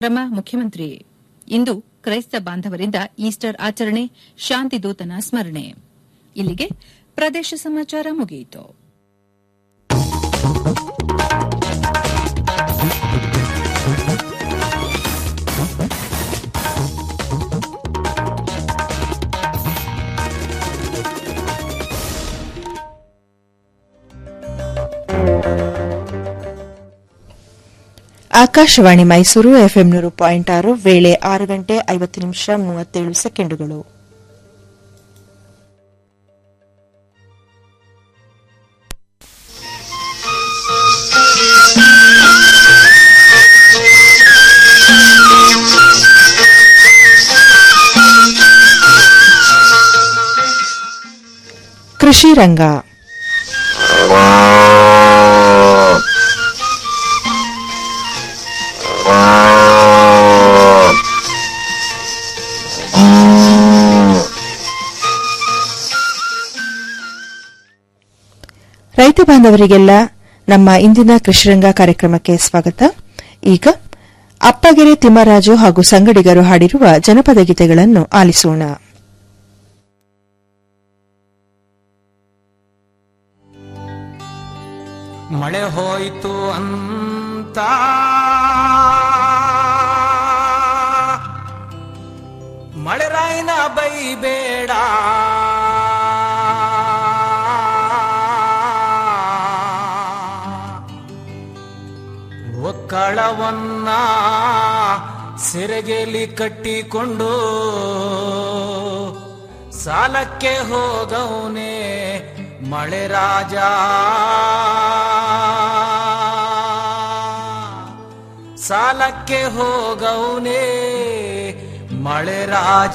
ಕ್ರಮ ಮುಖ್ಯಮಂತ್ರಿ ಇಂದು ಕ್ರೈಸ್ತ ಬಾಂಧವರಿಂದ ಈಸ್ಟರ್ ಆಚರಣೆ ಶಾಂತಿದೂತನ ಸ್ಮರಣೆ ಇಲ್ಲಿಗೆ ಪ್ರದೇಶ ಸಮಾಚಾರ ಮುಗಿಯಿತು ಆಕಾಶವಾಣಿ ಮೈಸೂರು ಎಫ್ಎಂ ನೂರು ಪಾಯಿಂಟ್ ಆರು ವೇಳೆ ಆರು ಗಂಟೆ ಐವತ್ತು ನಿಮಿಷ ಮೂವತ್ತೇಳು ಸೆಕೆಂಡುಗಳು ಕೃಷಿ ರಂಗ ರೈತ ಬಾಂಧವರಿಗೆಲ್ಲ ನಮ್ಮ ಇಂದಿನ ಕೃಷಿರಂಗ ಕಾರ್ಯಕ್ರಮಕ್ಕೆ ಸ್ವಾಗತ ಈಗ ಅಪ್ಪಗೆರೆ ತಿಮ್ಮರಾಜು ಹಾಗೂ ಸಂಗಡಿಗರು ಹಾಡಿರುವ ಜನಪದ ಗೀತೆಗಳನ್ನು ಆಲಿಸೋಣ ಮಳೆ ಹೋಯಿತು ಅಂತ ಮಳೆರಾಯಿನ ಬೈಬೇಡ ಒಕ್ಕಳವನ್ನ ಸೆರೆಗೆಲಿ ಕಟ್ಟಿಕೊಂಡು ಸಾಲಕ್ಕೆ ಹೋಗವನೆ ಮಳೆ ರಾಜ ಸಾಲಕ್ಕೆ ಹೋಗವನೆ ಮಳೆ ರಾಜ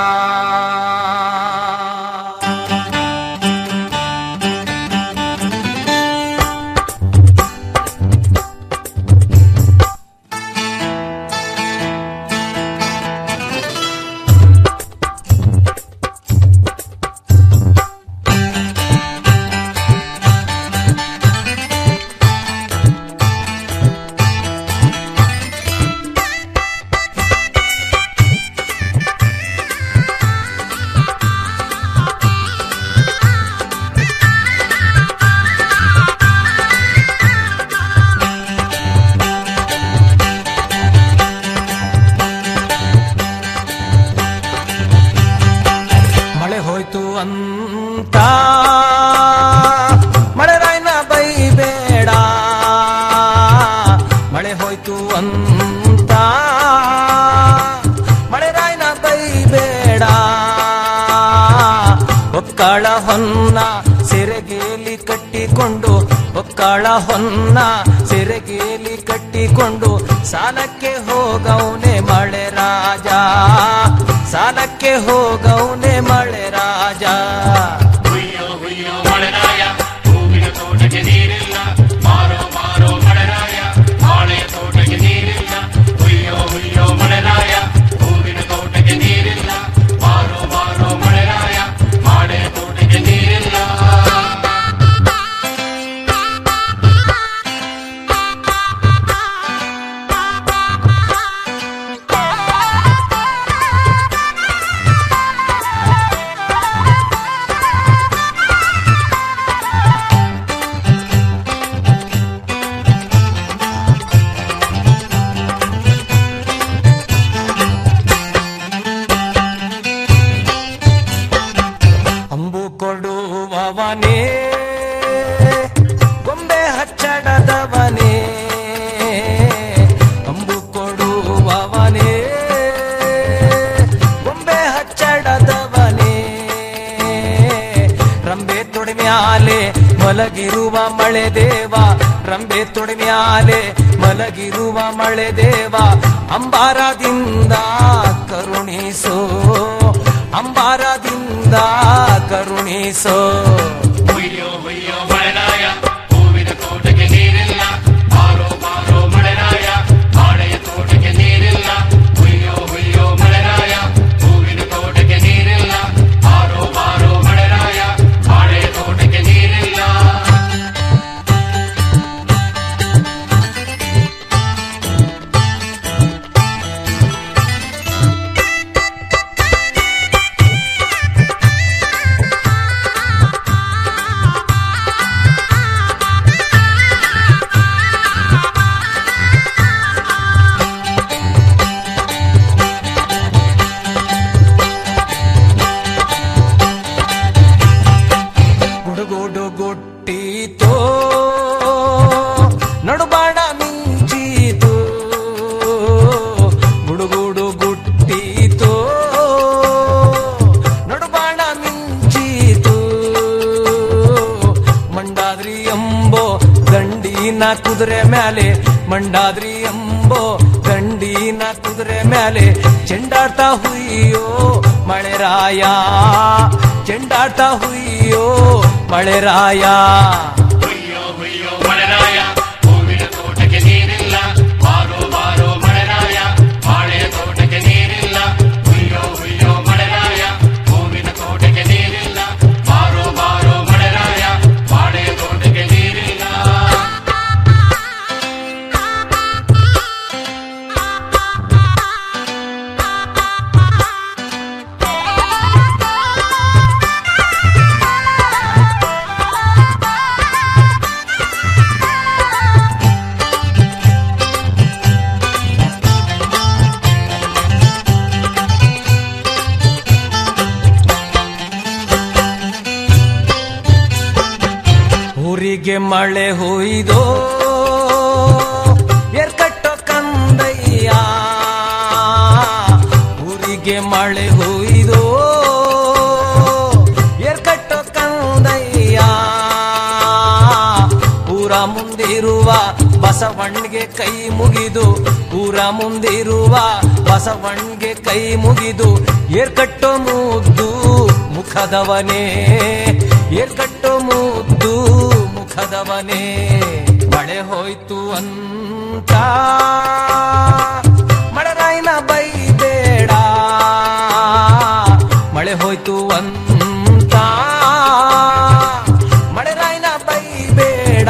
ಮಳೆ ಹೋಯ್ತು ಅಂತ ಮಳೆ ರಾಯ್ನ ಬೈಬೇಡ ಮಳೆ ಹೋಯ್ತು ಅಂತ ಮಳೆ ರಾಯ್ನ ಬೈಬೇಡ ಒಕ್ಕಳ ಹೊನ್ನ ಸೆರೆಗೇಲಿ ಕಟ್ಟಿಕೊಂಡು ಒಕ್ಕಳ ಹೊನ್ನ ಸೆರೆಗೇಲಿ ಕಟ್ಟಿಕೊಂಡು ಸಾಲಕ್ಕೆ ಹೋಗವನೆ ಮಳೆ ರಾಜ ಸಾಲಕ್ಕೆ ಹೋಗವನೆ ಮಳೆ ರಾಜ ಹುಯ್ಯೋ ಹುಯ್ಯೋ ಮಳೆರಾಯ ಹೂವಿನ ತೋಟಕ್ಕೆ ನೀರಿಲ್ಲ ಮಾರೋ ಮಾರೋ ಮಳೆರಾಯ ಬಾಳೆಯ ತೋಟಕ್ಕೆ ನೀರಿಲ್ಲ ಹುಯ್ಯೋ ಹುಯ್ಯೋ ಮಳೆರಾಯ ಹೂವಿನ ತೋಟಕ್ಕೆ ನೀರಿಲ್ಲ ಮಾರೋ ಮಾರೋ ಮಳೆರಾಯ ಬಾಳೆಯ ತೋಟಕ್ಕೆ ನೀರಿಲ್ಲ ಅಂಬು ಕೊಡುವವನೇ ಗೊಂಬೆ ಹಚ್ಚಡದವನೇ ಅಂಬು ಕೊಡುವವನೇ ಗೊಂಬೆ ಹಚ್ಚಡದವನೇ ರಂಬೆ ತೊಡಿಮ್ಯಾಲೆ ಮಲಗಿರುವ ಮಳೆ ದೇವ ರಂಬೆ ತೊಡಿಮ್ಯಾಲೆ ಮಲಗಿರುವ ಮಳೆ ದೇವ ಅಂಬಾರದಿಂದ ಕರುಣಿಸೋ ಅಂಬಾರದಿಂದ ಕರುಣಿಸೋ ಹುಯ್ಯೋ ಹುಯ್ಯೋ ಮಳೆರಾಯ ಹೂವಿನ ತೋಟಕ್ಕೆ ನೀರಿಲ್ಲ ಮಾರೋ ಮಾರೋ ಮಳೆರಾಯ ಬಾಳೆಯ ತೋಟಕ್ಕೆ ನೀರಿಲ್ಲ ಹುಯ್ಯೋ ಹುಯ್ಯೋ ಮಳೆರಾಯ ಹೂವಿನ ತೋಟಕ್ಕೆ ನೀರಿಲ್ಲ ಮಾರೋ ಮಾರೋ ಮಳೆರಾಯ ಬಾಳೆಯ ತೋಟಕ್ಕೆ ನೀರಿಲ್ಲ ಕುದುರೆ ಮ್ಯಾಲೆ ಮಂಡಾದ್ರಿ ಎಂಬೋ ಗಂಡಿನ ಕುದುರೆ ಮ್ಯಾಲೆ ಚೆಂಡಾಡ್ತಾ ಹುಯ್ಯೋ ಮಳೆರಾಯ ಚೆಂಡಾಡ್ತಾ ಹುಯ್ಯೋ ಮಳೆರಾಯ ಹುಯ್ಯೋ ಹುಯ್ಯೋ ಮಳೆರಾಯ ಹೂವಿನ ತೋಟಕ್ಕೆ ನೀರಿಲ್ಲ ಬಾರೋ ಬಾರೋ ಮಳೆರಾಯ ಬಾಳೆಯ ತೋಟಕ್ಕೆ ನೀರಿಲ್ಲ ಹುಯ್ಯೋ ಹುಯ್ಯೋ ಮಳೆರಾಯ ಹೂವಿನ ತೋಟಕ್ಕೆ ನೀರಿಲ್ಲ ಬಾರೋ ಬಾರೋ ಮಳೆರಾಯ ಬಾಳೆಯ ತೋಟಕ್ಕೆ ನೀರಿಲ್ಲ ಊರಿಗೆ ಮಳೆ ಹೊಯ್ದೋ ಎರ್ಕಟ್ಟೋ ಕಂದಯ್ಯ ಊರಿಗೆ ಮಳೆ ಹೊಯ್ದೋ ಎರ್ಕಟ್ಟೋ ಕಂದಯ್ಯ ಊರ ಮುಂದಿರುವ ಬಸವಣ್ಣಿಗೆ ಕೈ ಮುಗಿದು ಊರ ಮುಂದಿರುವ ಬಸವಣ್ಣಿಗೆ ಕೈ ಮುಗಿದು ಏರ್ಕಟ್ಟೋ ಮುದ್ದು ಮುಖದವನೇ ಏರ್ಕಟ್ಟೋ ಮುದ್ದು ಮುಖದವನೇ ಮಳೆ ಹೋಯ್ತು ಅಂತ ಮಳೆರಾಯಿನ ಬೈಬೇಡ ಮಳೆ ಹೋಯ್ತು ಅಂತ ಮಳೆರಾಯಿನ ಬೈಬೇಡ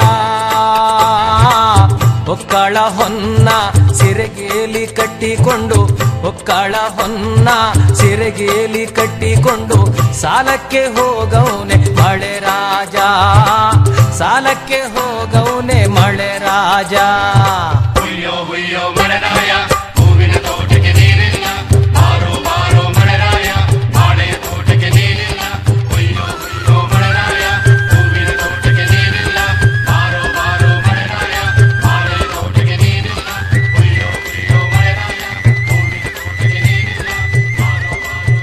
ಒಕ್ಕಳ ಹೊನ್ನ ಸಿರೆಗೇಲಿ ಕಟ್ಟಿಕೊಂಡು ಒಕ್ಕಳ ಹೊನ್ನ ಸಿರೆಗೇಲಿ ಕಟ್ಟಿಕೊಂಡು ಸಾಲಕ್ಕೆ ಹೋಗವನೆ ಮಳೆ ರಾಜ ಸಾಲಕ್ಕೆ ಹೋಗವನೆ ಮಳೆ ರಾಜ ಹುಯ್ಯೋ ಹುಯ್ಯೋ ಮಳೆರಾಯ ಹೂವಿನ ತೋಟಕ್ಕೆ ನೀರಿಲ್ಲ ಬಾರೋ ಬಾರೋ ಮಳೆರಾಯ ಬಾಳೆಯ ತೋಟಕ್ಕೆ ನೀರಿಲ್ಲ ಹುಯ್ಯೋ ಹುಯ್ಯೋ ಮಳೆರಾಯ ಹೂವಿನ ತೋಟಕ್ಕೆ ನೀರಿಲ್ಲ ಬಾರೋ ಬಾರೋ ಮಳೆರಾಯ ಬಾಳೆಯ ತೋಟಕ್ಕೆ ನೀರಿಲ್ಲ ಹುಯ್ಯೋ ಹುಯ್ಯೋ ಮಳೆರಾಯ ಹೂವಿನ ತೋಟಕ್ಕೆ ನೀರಿಲ್ಲ ಬಾರೋ ಬಾರೋ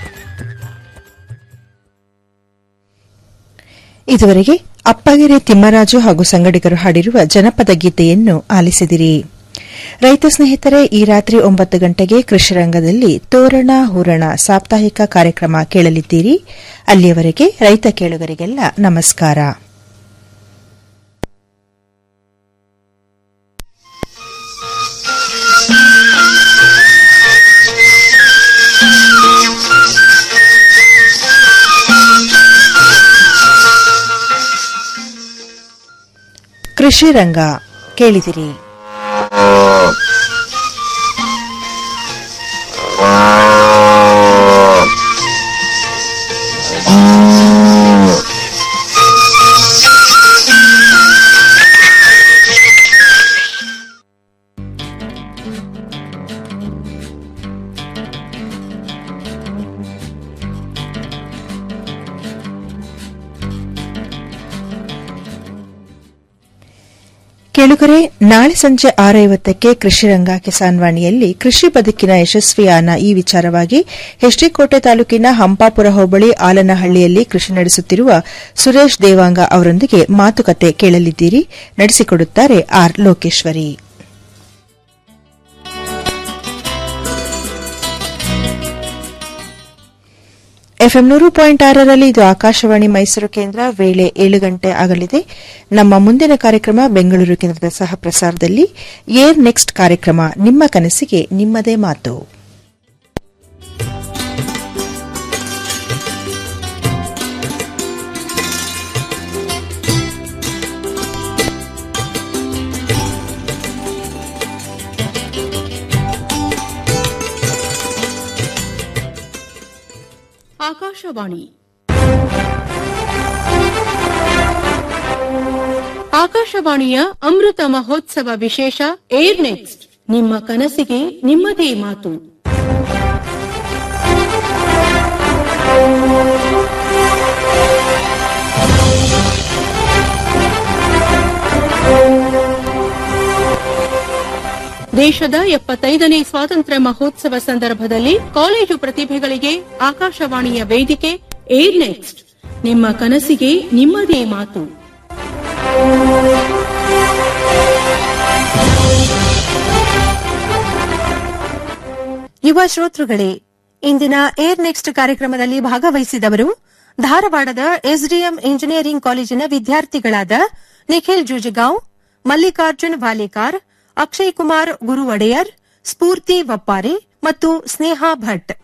ಇದುವರೆಗೆ ಅಪ್ಪಗೆರೆ ತಿಮ್ಮರಾಜು ಹಾಗೂ ಸಂಗಡಿಗರು ಹಾಡಿರುವ ಜನಪದ ಗೀತೆಯನ್ನು ಆಲಿಸಿದಿರಿ ರೈತ ಸ್ನೇಹಿತರೆ ಈ ರಾತ್ರಿ ಒಂಬತ್ತು ಗಂಟೆಗೆ ಕೃಷಿರಂಗದಲ್ಲಿ ತೋರಣ ಹೂರಣ ಸಾಪ್ತಾಹಿಕ ಕಾರ್ಯಕ್ರಮ ಕೇಳಲಿದ್ದೀರಿ ಅಲ್ಲಿಯವರೆಗೆ ರೈತ ಕೇಳುಗರಿಗೆಲ್ಲ ನಮಸ್ಕಾರ ಕೃಷಿ ರಂಗ ಕೇಳಿದಿರಿ ಕೇಳುಗರೆ ನಾಳೆ ಸಂಜೆ ಆರೈವತ್ತಕ್ಕೆ ಕೃಷಿರಂಗ ಕಿಸಾನ್ ವಾಣಿಯಲ್ಲಿ ಕೃಷಿ ಬದುಕಿನ ಯಶಸ್ವಿಯಾನ ಈ ವಿಚಾರವಾಗಿ ಹೆಚ್ಡಿಕೋಟೆ ತಾಲೂಕಿನ ಹಂಪಾಪುರ ಹೋಬಳಿ ಆಲನಹಳ್ಳಿಯಲ್ಲಿ ಕೃಷಿ ನಡೆಸುತ್ತಿರುವ ಸುರೇಶ್ ದೇವಾಂಗ ಅವರೊಂದಿಗೆ ಮಾತುಕತೆ ಕೇಳಲಿದ್ದೀರಿ ನಡೆಸಿಕೊಡುತ್ತಾರೆ ಆರ್ ಲೋಕೇಶ್ವರಿ ಎಫ್ಎಂ ನೂರು ಪಾಯಿಂಟ್ ಆರರಲ್ಲಿ ಇದು ಆಕಾಶವಾಣಿ ಮೈಸೂರು ಕೇಂದ್ರ ವೇಳೆ ಏಳು ಗಂಟೆ ಆಗಲಿದೆ ನಮ್ಮ ಮುಂದಿನ ಕಾರ್ಯಕ್ರಮ ಬೆಂಗಳೂರು ಕೇಂದ್ರದ ಸಹ ಪ್ರಸಾರದಲ್ಲಿ ಏರ್ ನೆಕ್ಸ್ಟ್ ಕಾರ್ಯಕ್ರಮ ನಿಮ್ಮ ಕನಸಿಗೆ ನಿಮ್ಮದೇ ಮಾತು ಆಕಾಶವಾಣಿ ಆಕಾಶವಾಣಿಯ ಅಮೃತ ಮಹೋತ್ಸವ ವಿಶೇಷ ಏರ್ ನೆಕ್ಸ್ಟ್ ನಿಮ್ಮ ಕನಸಿಗೆ ನಿಮ್ಮದೇ ಮಾತು ದೇಶದ ಎಪ್ಪತ್ತೈದನೇ ಸ್ವಾತಂತ್ರ್ಯ ಮಹೋತ್ಸವ ಸಂದರ್ಭದಲ್ಲಿ ಕಾಲೇಜು ಪ್ರತಿಭೆಗಳಿಗೆ ಆಕಾಶವಾಣಿಯ ವೇದಿಕೆ ಏರ್ ನೆಕ್ಸ್ಟ್ ನಿಮ್ಮ ಕನಸಿಗೆ ನಿಮ್ಮದೇ ಮಾತು ಯುವ ಶ್ರೋತೃಗಳೇ ಇಂದಿನ ಏರ್ ನೆಕ್ಸ್ಟ್ ಕಾರ್ಯಕ್ರಮದಲ್ಲಿ ಭಾಗವಹಿಸಿದವರು ಧಾರವಾಡದ ಎಸ್ಡಿಎಂ ಇಂಜಿನಿಯರಿಂಗ್ ಕಾಲೇಜಿನ ವಿದ್ಯಾರ್ಥಿಗಳಾದ ನಿಖಿಲ್ ಜುಜಗಾಂವ್ ಮಲ್ಲಿಕಾರ್ಜುನ್ ವಾಲೇಕಾರ್ ಅಕ್ಷಯ್ ಕುಮಾರ್ ಗುರುವಡೆಯರ್ ಸ್ಫೂರ್ತಿ ವಪ್ಪಾರೆ ಮತ್ತು ಸ್ನೇಹಾ ಭಟ್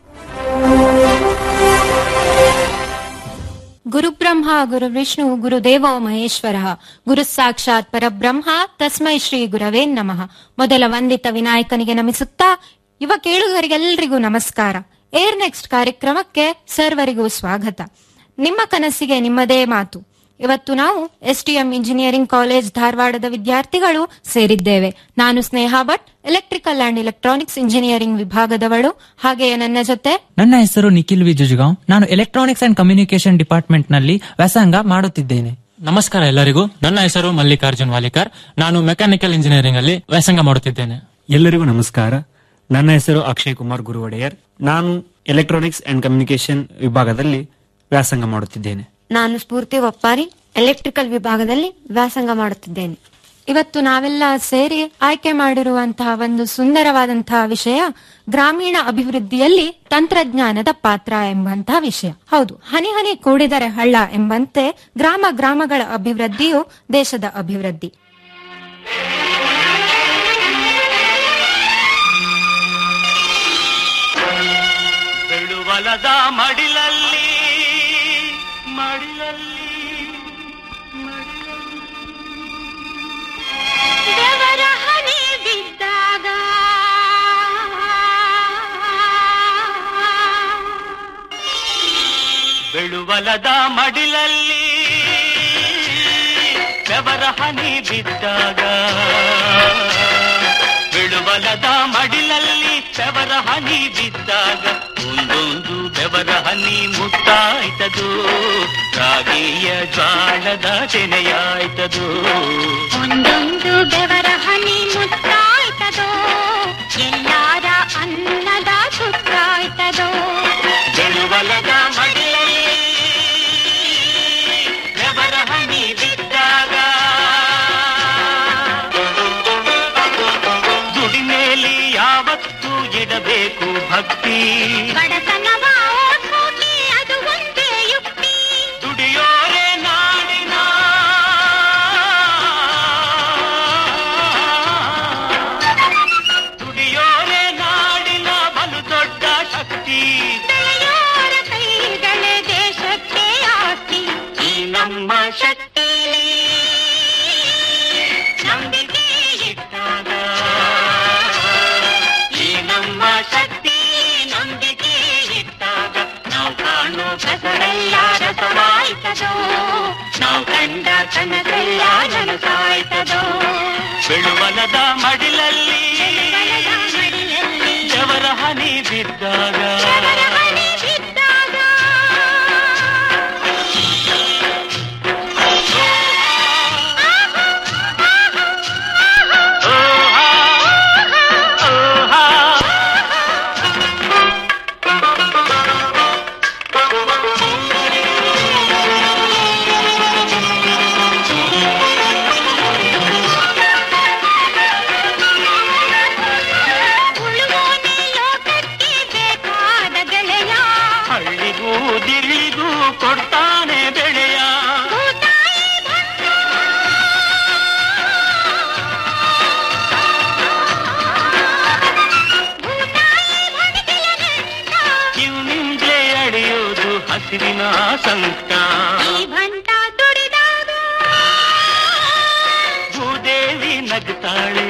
ಗುರುಬ್ರಹ್ಮ ಗುರುವಿಷ್ಣು ಗುರುದೇವೋ ಮಹೇಶ್ವರ ಗುರು ಸಾಕ್ಷಾತ್ ಪರಬ್ರಹ್ಮ ತಸ್ಮೈ ಶ್ರೀ ಗುರವೇ ನಮಃ ಮೊದಲ ವಂದಿತ ವಿನಾಯಕನಿಗೆ ನಮಿಸುತ್ತಾ ಯುವ ಕೇಳುಗರಿಗೆಲ್ಲರಿಗೂ ನಮಸ್ಕಾರ ಏರ್ ನೆಕ್ಸ್ಟ್ ಕಾರ್ಯಕ್ರಮಕ್ಕೆ ಸರ್ವರಿಗೂ ಸ್ವಾಗತ ನಿಮ್ಮ ಕನಸಿಗೆ ನಿಮ್ಮದೇ ಮಾತು ಇವತ್ತು ನಾವು ಎಸ್ಟಿಎಂ ಇಂಜಿನಿಯರಿಂಗ್ ಕಾಲೇಜ್ ಧಾರವಾಡದ ವಿದ್ಯಾರ್ಥಿಗಳು ಸೇರಿದ್ದೇವೆ ನಾನು Sneha Bhat electrical and electronics engineering ವಿಭಾಗದವಳು ಹಾಗೆಯೇ ನನ್ನ ಜೊತೆ ನನ್ನ ಹೆಸರು ನಿಖಿಲ್ ವಿಜುಜುಗಾಂವ್ ನಾನು ಎಲೆಕ್ಟ್ರಾನಿಕ್ಸ್ ಅಂಡ್ ಕಮ್ಯುನಿಕೇಶನ್ ಡಿಪಾರ್ಟ್ಮೆಂಟ್ ನಲ್ಲಿ ವ್ಯಾಸಂಗ ಮಾಡುತ್ತಿದ್ದೇನೆ ನಮಸ್ಕಾರ ಎಲ್ಲರಿಗೂ ನನ್ನ ಹೆಸರು ಮಲ್ಲಿಕಾರ್ಜುನ್ ವಾಲಿಕರ್ ನಾನು ಮೆಕ್ಯಾನಿಕಲ್ ಇಂಜಿನಿಯರಿಂಗ್ ಅಲ್ಲಿ ವ್ಯಾಸಂಗ ಮಾಡುತ್ತಿದ್ದೇನೆ ಎಲ್ಲರಿಗೂ ನಮಸ್ಕಾರ ನನ್ನ ಹೆಸರು ಅಕ್ಷಯ್ ಕುಮಾರ್ ಗುರುವಡೆಯರ್ ನಾನು ಎಲೆಕ್ಟ್ರಾನಿಕ್ಸ್ ಅಂಡ್ ಕಮ್ಯುನಿಕೇಶನ್ ವಿಭಾಗದಲ್ಲಿ ವ್ಯಾಸಂಗ ಮಾಡುತ್ತಿದ್ದೇನೆ ನಾನು ಸ್ಫೂರ್ತಿ ಒಪ್ಪಾರಿ ಎಲೆಕ್ಟ್ರಿಕಲ್ ವಿಭಾಗದಲ್ಲಿ ವ್ಯಾಸಂಗ ಮಾಡುತ್ತಿದ್ದೇನೆ ಇವತ್ತು ನಾವೆಲ್ಲ ಸೇರಿ ಆಯ್ಕೆ ಮಾಡಿರುವಂತಹ ಒಂದು ಸುಂದರವಾದಂತಹ ವಿಷಯ ಗ್ರಾಮೀಣ ಅಭಿವೃದ್ಧಿಯಲ್ಲಿ ತಂತ್ರಜ್ಞಾನದ ಪಾತ್ರ ಎಂಬಂತಹ ವಿಷಯ ಹೌದು ಹನಿ ಹನಿ ಕೂಡಿದರೆ ಹಳ್ಳ ಎಂಬಂತೆ ಗ್ರಾಮ ಗ್ರಾಮಗಳ ಅಭಿವೃದ್ಧಿಯು ದೇಶದ ಅಭಿವೃದ್ಧಿ ಬೆಳುವಲದ ಮಡಿಲಲ್ಲಿ ಮಡಿಲಲ್ಲಿ ದೇವರ ಹನಿ ಬಿದ್ದಾಗ ಬೆಳುವಲದ ಮಡಿಲಲ್ಲಿ ಬೆವರ ಹನಿ ಬಿದ್ದಾಗ ಬೆಳುವಲದ ಮಡಿಲಲ್ಲಿ ಬೆವರ ಹನಿ ಬಿದ್ದಾಗ ಒಂದೊಂದು ಬೆವರ ಹನಿ ಮುತ್ತಾಯ್ತದು ರಾಗಿಯ ಜ್ವಾಳದ ತೆನೆಯಾಯ್ತದು ಒಂದೊಂದು ಬೆವರ ಹನಿ ಮುತ್ತಾಯ್ತದೋ ಎಲ್ಲಾರ ಅನ್ನದ ಸುತ್ತಾಯ್ತದೋ ಬೆಳುವಲದ ಮಡಿಲಲ್ಲಿ ಬೆವರ ಹನಿ ಬಿದ್ದಾಗ ದುಡಿಮೇಲಿ ಯಾವತ್ತೂ ಇಡಬೇಕು ಭಕ್ತಿ ಬಡತನವ ಓಡ್ಸೋಕೆ ಅದು ಒಂದೇ ಯುಕ್ತಿ ದುಡಿಯೋರೆ ನಾಡಿನ ದುಡಿಯೋರೆ ನಾಡಿನ ಬಲು ದೊಡ್ಡ ಶಕ್ತಿ ಬೆಳೆಯೋರ ಕೈಗಳೇ ದೇಶಕ್ಕೆ ಆಸ್ತಿ ಈ ನಮ್ಮ ಶಕ್ತಿ ನಂಬಿಕೆ ಇಟ್ಟಾಗ ಈ ನಮ್ಮ ಶಕ್ತಿ ನಂಬಿಕೆ ಇಟ್ಟಾಗ ನಾವು ಕಾಣೋ ಕಸರೆಲ್ಲ ರಸವಾಯ್ತದೋ ನಾವು ಕಂಡ ಕನಸೆಲ್ಲ ನನಸಾಯ್ತದೋ ಬೆಳುವಲದ ಮಡಿಲಲ್ಲಿ ಮಡಿಲಲ್ಲಿ ಜವರ ಹನಿ ಬಿದ್ದಾಗ ಹನಿ ಬಿದ್ದಾಗ ಉಳುವೋನೆ ಲೋಕಕ್ಕೆ ಬೇಕಾದ ಗೆಳೆಯ ಹಳ್ಳಿಗೂ ದಿಳ್ಳಿಗೂ ಕೊಡ್ತಾನೆ ಬೆಳೆಯ ಭೂತಾಯಿ ಬಂದು ಭೂತಾಯಿ ಭಣಿಕೆಯನೆಂದ ಕಿವ್ನಿಂದ್ಲೇ ಅಡಿಯೋದು ಹಸಿರಿನ ಸಂಕ ಈ ಭಂಟ ದುಡಿದಾಗ ಭೂದೇವಿ ನಗ್ತಾಳೆ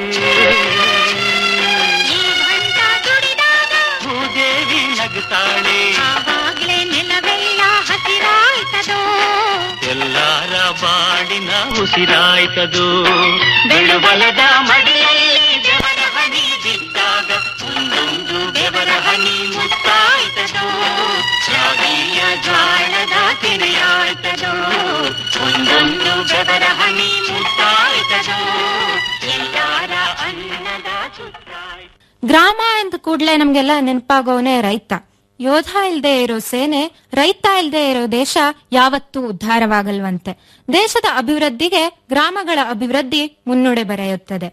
ಈ ಭಂಟ ದುಡಿದಾಗ ಭೂದೇವಿ ನಗ್ತಾಳೆ ಆವಾಗ್ಲೇ ನೆಲವೆಲ್ಲ ಹಸಿರಾಯ್ತದೋ ಎಲ್ಲಾರ ಬಾಡಿನ ಉಸಿರಾಯ್ತದು ಬೆಳುಬಲದ ಮಡಿಲಲ್ಲಿ ಬೆವರ ಹನಿ ಬಿದ್ದಾಗ ಒಂದೊಂದು ಬೆವರ ಹನಿ ಮುತ್ತಾಯ್ತದು ಶಾವಿಯ ಜ್ವಾಳದ ತೆರೆಯಾಯ್ತದು ಒಂದೊಂದು ಬೆವರ ಹನಿ ಮುತ್ತಾಯ್ತದು ಎಲ್ಲಾರ ಅನ್ನದ ಸುತ್ತಾಯ್ತು ಗ್ರಾಮ ಎಂದ ಕೂಡಲೇ ನಮ್ಗೆಲ್ಲ ನೆನಪಾಗೋನೆ ರೈತ ಯೋಧ ಇಲ್ದೇ ಇರೋ ಸೇನೆ ರೈತ ಇಲ್ದೇ ಇರೋ ದೇಶ ಯಾವತ್ತೂ ಉದ್ಧಾರವಾಗಲ್ವಂತೆ ದೇಶದ ಅಭಿವೃದ್ಧಿಗೆ ಗ್ರಾಮಗಳ ಅಭಿವೃದ್ಧಿ ಮುನ್ನುಡೆ ಬರೆಯುತ್ತದೆ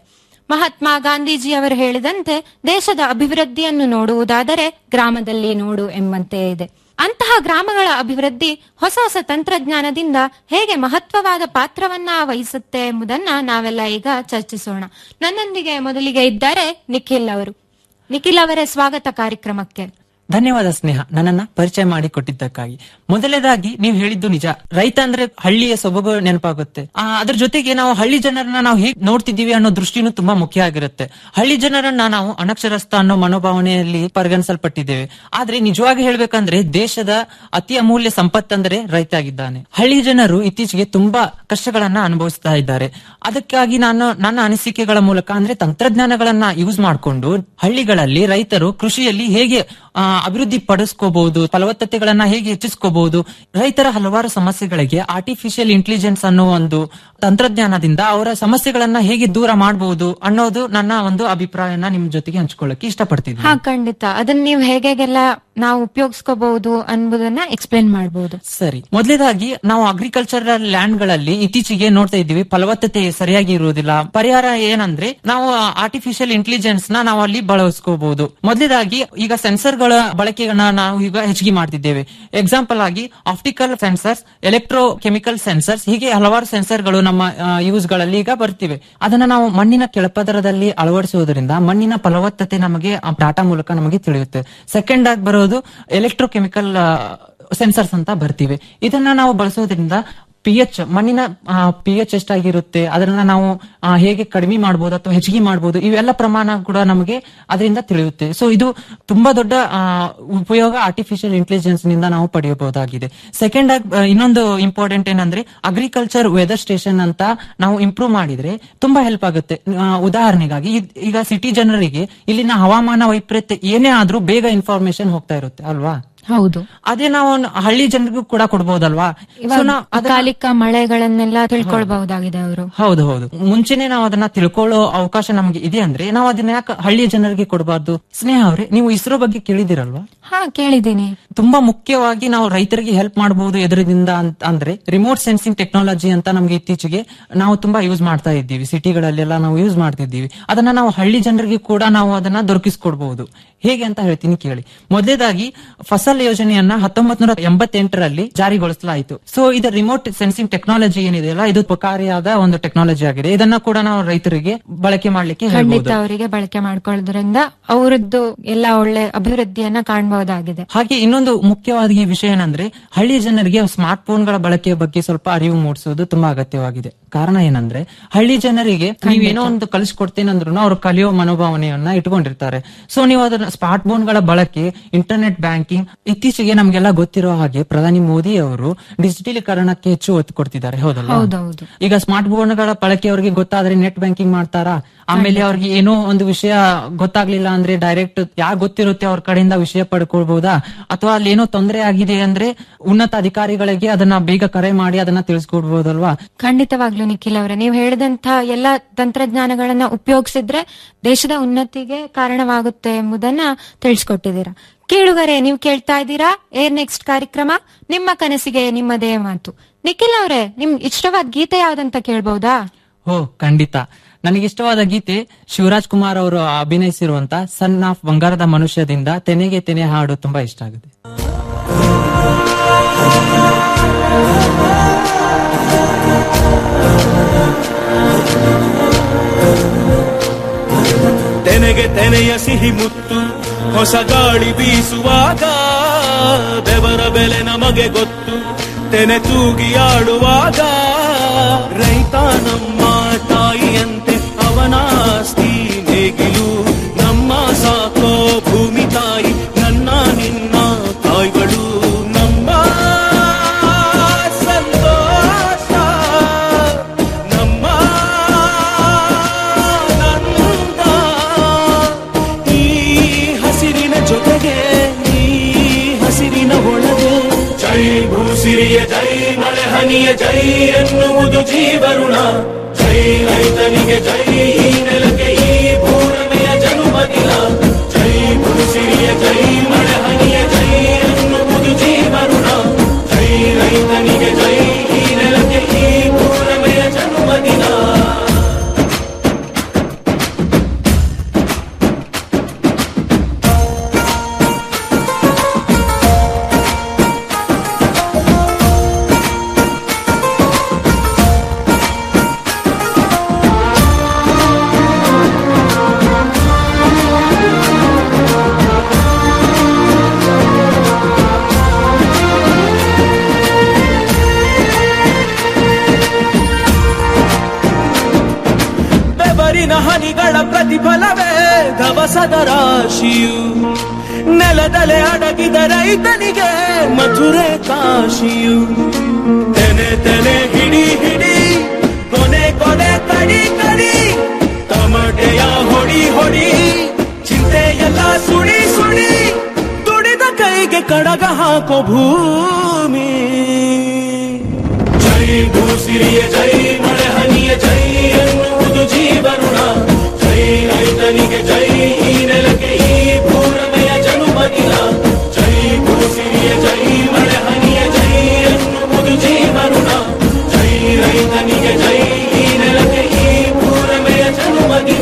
ಮಹಾತ್ಮ ಗಾಂಧೀಜಿಯವರು ಹೇಳಿದಂತೆ ದೇಶದ ಅಭಿವೃದ್ಧಿಯನ್ನು ನೋಡುವುದಾದರೆ ಗ್ರಾಮದಲ್ಲಿ ನೋಡು ಎಂಬಂತೆ ಇದೆ ಅಂತಹ ಗ್ರಾಮಗಳ ಅಭಿವೃದ್ಧಿ ಹೊಸ ಹೊಸ ತಂತ್ರಜ್ಞಾನದಿಂದ ಹೇಗೆ ಮಹತ್ವವಾದ ಪಾತ್ರವನ್ನ ವಹಿಸುತ್ತೆ ಎಂಬುದನ್ನ ನಾವೆಲ್ಲ ಈಗ ಚರ್ಚಿಸೋಣ ನನ್ನೊಂದಿಗೆ ಮೊದಲಿಗೆ ಇದ್ದಾರೆ ನಿಖಿಲ್ ಅವರು ನಿಖಿಲ್ ಅವರೇ ಸ್ವಾಗತ ಕಾರ್ಯಕ್ರಮಕ್ಕೆ ಧನ್ಯವಾದ ಸ್ನೇಹ ನನ್ನನ್ನ ಪರಿಚಯ ಮಾಡಿ ಕೊಟ್ಟಿದ್ದಕ್ಕಾಗಿ ಮೊದಲನೇದಾಗಿ ನೀವು ಹೇಳಿದ್ದು ನಿಜ ರೈತ ಅಂದ್ರೆ ಹಳ್ಳಿಯ ಸೊಬಗು ನೆನಪಾಗುತ್ತೆ ಆ, ಅದ್ರ ಜೊತೆಗೆ ನಾವು ಹಳ್ಳಿ ಜನರನ್ನ ನಾವು ಹೇಗ್ ನೋಡ್ತಿದೀವಿ ಅನ್ನೋ ದೃಷ್ಟಿನೂ ತುಂಬಾ ಮುಖ್ಯ ಆಗಿರುತ್ತೆ ಹಳ್ಳಿ ಜನರನ್ನ ನಾವು ಅನಕ್ಷರಸ್ಥ ಅನ್ನೋ ಮನೋಭಾವನೆಯಲ್ಲಿ ಪರಿಗಣಿಸಲ್ಪಟ್ಟಿದ್ದೇವೆ ಆದ್ರೆ ನಿಜವಾಗಿ ಹೇಳ್ಬೇಕಂದ್ರೆ ದೇಶದ ಅತಿ ಅಮೂಲ್ಯ ಸಂಪತ್ತಂದ್ರೆ ರೈತ ಆಗಿದ್ದಾನೆ ಹಳ್ಳಿ ಜನರು ಇತ್ತೀಚೆಗೆ ತುಂಬಾ ಕಷ್ಟಗಳನ್ನ ಅನುಭವಿಸ್ತಾ ಇದ್ದಾರೆ ಅದಕ್ಕಾಗಿ ನಾನು ನನ್ನ ಅನಿಸಿಕೆಗಳ ಮೂಲಕ ಅಂದ್ರೆ ತಂತ್ರಜ್ಞಾನಗಳನ್ನ ಯೂಸ್ ಮಾಡಿಕೊಂಡು ಹಳ್ಳಿಗಳಲ್ಲಿ ರೈತರು ಕೃಷಿಯಲ್ಲಿ ಹೇಗೆ ಆ, ಅಭಿವೃದ್ಧಿ ಪಡಿಸ್ಕೋಬಹುದು ಫಲವತ್ತತೆಗಳನ್ನ ಹೇಗೆ ಹೆಚ್ಚಿಸ್ಕೋಬಹುದು ರೈತರ ಹಲವಾರು ಸಮಸ್ಯೆಗಳಿಗೆ ಆರ್ಟಿಫಿಷಿಯಲ್ ಇಂಟೆಲಿಜೆನ್ಸ್ ಅನ್ನೋ ಒಂದು ತಂತ್ರಜ್ಞಾನದಿಂದ ಅವರ ಸಮಸ್ಯೆಗಳನ್ನ ಹೇಗೆ ದೂರ ಮಾಡಬಹುದು ಅನ್ನೋದು ನನ್ನ ಒಂದು ಅಭಿಪ್ರಾಯನ ನಿಮ್ ಜೊತೆಗೆ ಹಂಚ್ಕೊಳ್ಳಕ್ಕೆ ಇಷ್ಟಪಡ್ತಿದ್ದೀನಿ ಹಾ ಖಂಡಿತ ಅದನ್ನ ನೀವು ಹೇಗೆಲ್ಲ ನಾವು ಉಪಯೋಗಿಸ್ಕೋಬಹುದು ಅನ್ನೋದನ್ನ ಎಕ್ಸ್ಪ್ಲೇನ್ ಮಾಡಬಹುದು ಸರಿ ಮೊದಲೇದಾಗಿ ನಾವು ಅಗ್ರಿಕಲ್ಚರಲ್ ಲ್ಯಾಂಡ್ ಗಳಲ್ಲಿ ಇತ್ತೀಚೆಗೆ ನೋಡ್ತಾ ಇದ್ದೀವಿ ಫಲವತ್ತತೆ ಸರಿಯಾಗಿ ಇರುವುದಿಲ್ಲ ಪರಿಹಾರ ಏನಂದ್ರೆ ನಾವು ಆರ್ಟಿಫಿಷಿಯಲ್ ಇಂಟೆಲಿಜೆನ್ಸ್ ನ ನಾವು ಅಲ್ಲಿ ಬಳಸ್ಕೋಬಹುದು ಮೊದಲೇದಾಗಿ ಈಗ ಸೆನ್ಸರ್ ಗಳ ಬಳಕೆಯನ್ನ ನಾವು ಈಗ ಹೆಚ್ಚಿಗೆ ಮಾಡ್ತಿದ್ದೇವೆ ಎಕ್ಸಾಂಪಲ್ ಆಗಿ optical sensors electrochemical sensors ಹೀಗೆ ಹಲವಾರು ಸೆನ್ಸರ್ ಗಳು ನಮ್ಮ ಯೂಸ್ ಗಳಲ್ಲಿ ಈಗ ಬರ್ತಿವೆ ಅದನ್ನ ನಾವು ಮಣ್ಣಿನ ಕೆಳಪದರದಲ್ಲಿ ಅಳವಡಿಸುವುದರಿಂದ ಮಣ್ಣಿನ ಫಲವತ್ತತೆ ನಮಗೆ ಡಾಟಾ ಮೂಲಕ ನಮಗೆ ತಿಳಿಯುತ್ತೆ ಸೆಕೆಂಡ್ ಆಗಿ ಬರೋದು ಎಲೆಕ್ಟ್ರೋ ಕೆಮಿಕಲ್ ಸೆನ್ಸರ್ಸ್ ಅಂತ ಬರ್ತಿವೆ ಇದನ್ನ ನಾವು ಬಳಸೋದ್ರಿಂದ ಪಿ ಎಚ್ ಮಣ್ಣಿನ ಪಿ ಎಚ್ ಎಷ್ಟಾಗಿರುತ್ತೆ ಅದನ್ನ ನಾವು ಆ, ಹೇಗೆ ಕಡಿಮೆ ಮಾಡಬಹುದು ಅಥವಾ ಹೆಚ್ಚಿಗೆ ಮಾಡಬಹುದು ಇವೆಲ್ಲ ಪ್ರಮಾಣ ಕೂಡ ನಮಗೆ ಅದರಿಂದ ತಿಳಿಯುತ್ತೆ ಸೊ ಇದು ತುಂಬಾ ದೊಡ್ಡ ಆ, ಉಪಯೋಗ ಆರ್ಟಿಫಿಷಿಯಲ್ ಇಂಟೆಲಿಜೆನ್ಸ್ ನಿಂದ ನಾವು ಪಡೆಯಬಹುದಾಗಿದೆ ಸೆಕೆಂಡ್ ಆಗಿ ಆ, ಇನ್ನೊಂದು ಇಂಪಾರ್ಟೆಂಟ್ ಏನಂದ್ರೆ ಅಗ್ರಿಕಲ್ಚರ್ ವೆದರ್ ಸ್ಟೇಷನ್ ಅಂತ ನಾವು ಇಂಪ್ರೂವ್ ಮಾಡಿದ್ರೆ ತುಂಬಾ ಹೆಲ್ಪ್ ಆಗುತ್ತೆ ಆ, ಉದಾಹರಣೆಗಾಗಿ ಇದ್- ಈಗ ಸಿಟಿ ಜನರಿಗೆ ಇಲ್ಲಿನ ಹವಾಮಾನ ವೈಪರೀತ್ಯ ಏನೇ ಆದ್ರೂ ಬೇಗ ಇನ್ಫಾರ್ಮೇಶನ್ ಹೋಗ್ತಾ ಇರುತ್ತೆ ಅಲ್ವಾ ಹೌದು ಅದೇ ನಾವು ಹಳ್ಳಿ ಜನರಿಗೂ ಕೂಡ ಕೊಡ್ಬೋದಲ್ವಾ So ನಾವು ಅದನ್ನ- ಅಕಾಲಿಕ ಮಳೆಗಳನ್ನೆಲ್ಲ ತಿಳ್ಕೊಳ್ಬಹುದಾಗಿದೆ ಅವರು ಹೌದು ಹೌದು ಮುಂಚೆನೆ ನಾವು ಅದನ್ನ ತಿಳ್ಕೊಳ್ಳೋ ಅವಕಾಶ ನಮಗೆ ಇದೆ ಅಂದ್ರೆ ನಾವು ಅದನ್ನ ಯಾಕೆ ಹಳ್ಳಿಯ ಜನರಿಗೆ ಕೊಡಬಾರ್ದು ಸ್ನೇಹ ಅವ್ರೆ ನೀವು ಇಸ್ರೋ ಬಗ್ಗೆ ಕೇಳಿದಿರಲ್ವಾ ಹಾ ಕೇಳಿದ್ದೀನಿ ತುಂಬಾ ಮುಖ್ಯವಾಗಿ ನಾವು ರೈತರಿಗೆ ಹೆಲ್ಪ್ ಮಾಡಬಹುದು ಎದುರಿಂದ ಅಂತ ಅಂದ್ರೆ ರಿಮೋಟ್ ಸೆನ್ಸಿಂಗ್ ಟೆಕ್ನಾಲಜಿ ಅಂತ ನಮ್ಗೆ ಇತ್ತೀಚೆಗೆ ನಾವು ತುಂಬಾ ಯೂಸ್ ಮಾಡ್ತಾ ಇದ್ದೀವಿ ಸಿಟಿಗಳಲ್ಲೆಲ್ಲ ನಾವು ಯೂಸ್ ಮಾಡ್ತಿದ್ದೀವಿ ಅದನ್ನ ನಾವು ಹಳ್ಳಿ ಜನರಿಗೆ ಕೂಡ ನಾವು ಅದನ್ನ ದೊರಕಿಸ್ಕೊಡ್ಬಹುದು ಹೇಗೆ ಅಂತ ಹೇಳ್ತೀನಿ ಕೇಳಿ ಮೊದಲೇದಾಗಿ ಫಸಲ್ ಯೋಜನೆಯನ್ನ ಹತ್ತೊಂಬತ್ ನೂರ ಎಂಬತ್ತೆಂಟರಲ್ಲಿ ಜಾರಿಗೊಳಿಸಲಾಯಿತು ಸೊ ಇದು ರಿಮೋಟ್ ಸೆನ್ಸಿಂಗ್ ಟೆಕ್ನಾಲಜಿ ಏನಿದೆಯಲ್ಲ ಇದು ಉಪಕಾರಿಯಾದ ಒಂದು ಟೆಕ್ನಾಲಜಿ ಆಗಿದೆ ಇದನ್ನ ಕೂಡ ನಾವು ರೈತರಿಗೆ ಬಳಕೆ ಮಾಡ್ಲಿಕ್ಕೆ ಖಂಡಿತ ಹೇಳ್ಬೋದು ಅವರಿಗೆ ಬಳಕೆ ಮಾಡ್ಕೊಳ್ಳೋದ್ರಿಂದ ಅವರದ್ದು ಎಲ್ಲ ಒಳ್ಳೆ ಅಭಿವೃದ್ಧಿಯನ್ನ ಕಾಣಬಹುದಾಗಿದೆ ಹಾಗೆ ಇನ್ನೊಂದು ಮುಖ್ಯವಾದ ಈ ವಿಷಯ ಏನಂದ್ರೆ ಹಳ್ಳಿ ಜನರಿಗೆ ಸ್ಮಾರ್ಟ್ ಫೋನ್ಗಳ ಬಳಕೆಯ ಬಗ್ಗೆ ಸ್ವಲ್ಪ ಅರಿವು ಮೂಡಿಸುವುದು ತುಂಬಾ ಅಗತ್ಯವಾಗಿದೆ ಕಾರಣ ಏನಂದ್ರೆ ಹಳ್ಳಿ ಜನರಿಗೆ ನೀವೇನೋ ಒಂದು ಕಲಿಸ್ಕೊಡ್ತೇನಂದ್ರು ಅವ್ರು ಕಲಿಯೋ ಮನೋಭಾವನೆಯನ್ನ ಇಟ್ಕೊಂಡಿರ್ತಾರೆ ಸೊ ನೀವು ಅದನ್ನ ಸ್ಮಾರ್ಟ್ ಫೋನ್ಗಳ ಬಳಕೆ ಇಂಟರ್ನೆಟ್ ಬ್ಯಾಂಕಿಂಗ್ ಇತ್ತೀಚೆಗೆ ನಮ್ಗೆಲ್ಲ ಗೊತ್ತಿರೋ ಹಾಗೆ ಪ್ರಧಾನಿ ಮೋದಿ ಅವರು ಡಿಜಿಟಲೀಕರಣಕ್ಕೆ ಹೆಚ್ಚು ಒತ್ತು ಕೊಡ್ತಿದ್ದಾರೆ ಹೌದಲ್ಲ ಹೌದೌದು ಈಗ ಸ್ಮಾರ್ಟ್ ಫೋನ್ಗಳ ಬಳಕೆ ಅವರಿಗೆ ಗೊತ್ತಾದ್ರೆ ನೆಟ್ ಬ್ಯಾಂಕಿಂಗ್ ಮಾಡ್ತಾರಾ ಆಮೇಲೆ ಅವ್ರಿಗೆ ಏನೋ ಒಂದು ವಿಷಯ ಗೊತ್ತಾಗ್ಲಿಲ್ಲ ಅಂದ್ರೆ ಡೈರೆಕ್ಟ್ ಯಾರು ಗೊತ್ತಿರುತ್ತೆ ಅವ್ರ ಕಡೆಯಿಂದ ವಿಷಯ ಪಡ್ಕೊಳ್ಬಹುದಾ ಅಥವಾ ಅಲ್ಲಿ ಏನೋ ತೊಂದರೆ ಆಗಿದೆ ಅಂದ್ರೆ ಉನ್ನತ ಅಧಿಕಾರಿಗಳಿಗೆ ಅದನ್ನ ಬೇಗ ಕರೆ ಮಾಡಿ ಅದನ್ನ ತಿಳಿಸ್ಕೊಡ್ಬಹುದಲ್ವಾ ಖಂಡಿತವಾಗ್ಲೂ ನಿಖಿಲ್ ಅವರೇ ನೀವು ಹೇಳಿದಂತ ಎಲ್ಲ ತಂತ್ರಜ್ಞಾನಗಳನ್ನ ಉಪಯೋಗಿಸಿದ್ರೆ ದೇಶದ ಉನ್ನತಿಗೆ ಕಾರಣವಾಗುತ್ತೆ ಎಂಬುದನ್ನ ತಿಳಿಸ್ಕೊಟ್ಟಿದ್ದೀರಾ ಕೇಳುಗರೆ ನೀವು ಕೇಳ್ತಾ ಇದ್ದೀರಾ ಏರ್ ನೆಕ್ಸ್ಟ್ ಕಾರ್ಯಕ್ರಮ ನಿಮ್ಮ ಕನಸಿಗೆ ನಿಮ್ಮದೇ ಮಾತು ನಿಖಿಲ್ ಅವರೇ ನಿಮ್ ಇಷ್ಟವಾದ ಗೀತೆ ಯಾವ್ದಂತ ಕೇಳ್ಬಹುದಾ ಓ ಖಂಡಿತ ನನಗೆ ಇಷ್ಟವಾದ ಗೀತೆ ಶಿವರಾಜ್ ಕುಮಾರ್ ಅವರು ಅಭಿನಯಿಸಿರುವಂತ ಸನ್ ಆಫ್ ಬಂಗಾರದ ಮನುಷ್ಯದಿಂದ ತೆನೆಗೆ ತೆನೆ ಹಾಡು ತುಂಬಾ ಇಷ್ಟ ಆಗುತ್ತೆ ತೆನೆಗೆ ತೆನೆಯ ಸಿಹಿ ಮುತ್ತು ಹೊಸ ಗಾಳಿ ಬೀಸುವಾಗ ಬೆವರ ಬೆಲೆ ನಮಗೆ ಗೊತ್ತು ತೆನೆ ತೂಗಿ ಆಡುವಾಗ ರೈತ ನಮ್ಮ ತಾಯಿಯಂತೆ ಅವನಾಸ್ತಿ ನೇಗಿಲು ನಮ್ಮ ಸಾಕೋ ಭೂಮಿ ತಾಯಿ ನನ್ನ ನಿನ್ನ ತಾಯ್ಗಳು ನಮ್ಮ ಸಂತೋಷ ನಮ್ಮ ನಂದ ಈ ಹಸಿರಿನ ಜೊತೆಗೆ ಈ ಹಸಿರಿನ ಒಳಗೆ ಜೈ ಭೂಸಿರಿಯ ಜೈ ಮಳೆ ಹನಿಯ ಜೈ ಎನ್ನುವುದು ಜೀವರುಣ ಜೈ ರೈತನಿಗೆ ಜೈ ಈ ನೆಲಕ್ಕೆ ಈ ಭೂರಮೆಯ ಜನುಮದಿನ ಜೈ ಭೂಸಿರಿಯ ಜೈ ಮಳೆ ಹನಿಯ ಜೈ ಎನ್ನುವುದು ಜೀವರುಣ ಜೈ ರೈತನಿಗೆ ಜೈ ಈ ನೆಲಕ್ಕೆ ಈ ಭೂರಮೆಯ ಜನುಮದಿನ ಕಸದ ರಾಶಿಯು ನೆಲದಲೆ ಅಡಗಿದ ರೈತನಿಗೆ ಮಧುರೆ ಕಾಶಿಯು ತೆನೆ ತೆನೆ ಹಿಡಿ ಹಿಡಿ ಕೊನೆ ಕೊನೆ ಕಡಿ ಕಡಿ ತಮಟೆಯ ಹೊಡಿ ಹೊಡಿ ಚಿಂತೆಯೆಲ್ಲ ಸುಳಿ ಸುಳಿ ದುಡಿದ ಕೈಗೆ ಕಡಗ ಹಾಕೋ ಭೂಮಿ ಜೈ ಭೂಸಿರಿಯ ಜೈ ಮಳೆ ಹನಿಯ ಜೈ ಎನ್ನುವುದು ಜೀವನುಣ ಜೈ ರೈತನಿಗೆ ಜೈ ಈ ನೆಲಕ್ಕೆ ಈ ಪೂರ್ಣಮೆಯ ಜನುಮದಿನ ಜೈ ಭೂಸಿರಿಯ ಜೈ ಮಳೆ ಹನಿಯ ಜೈ ಎನ್ನುವುದು ಜೀವನುಣ ಜೈ ರೈತನಿಗೆ ಜೈ ಈ ನೆಲಕ್ಕೆ ಈ ಪೂರ್ಣಮೆಯ ಜನುಮದಿನ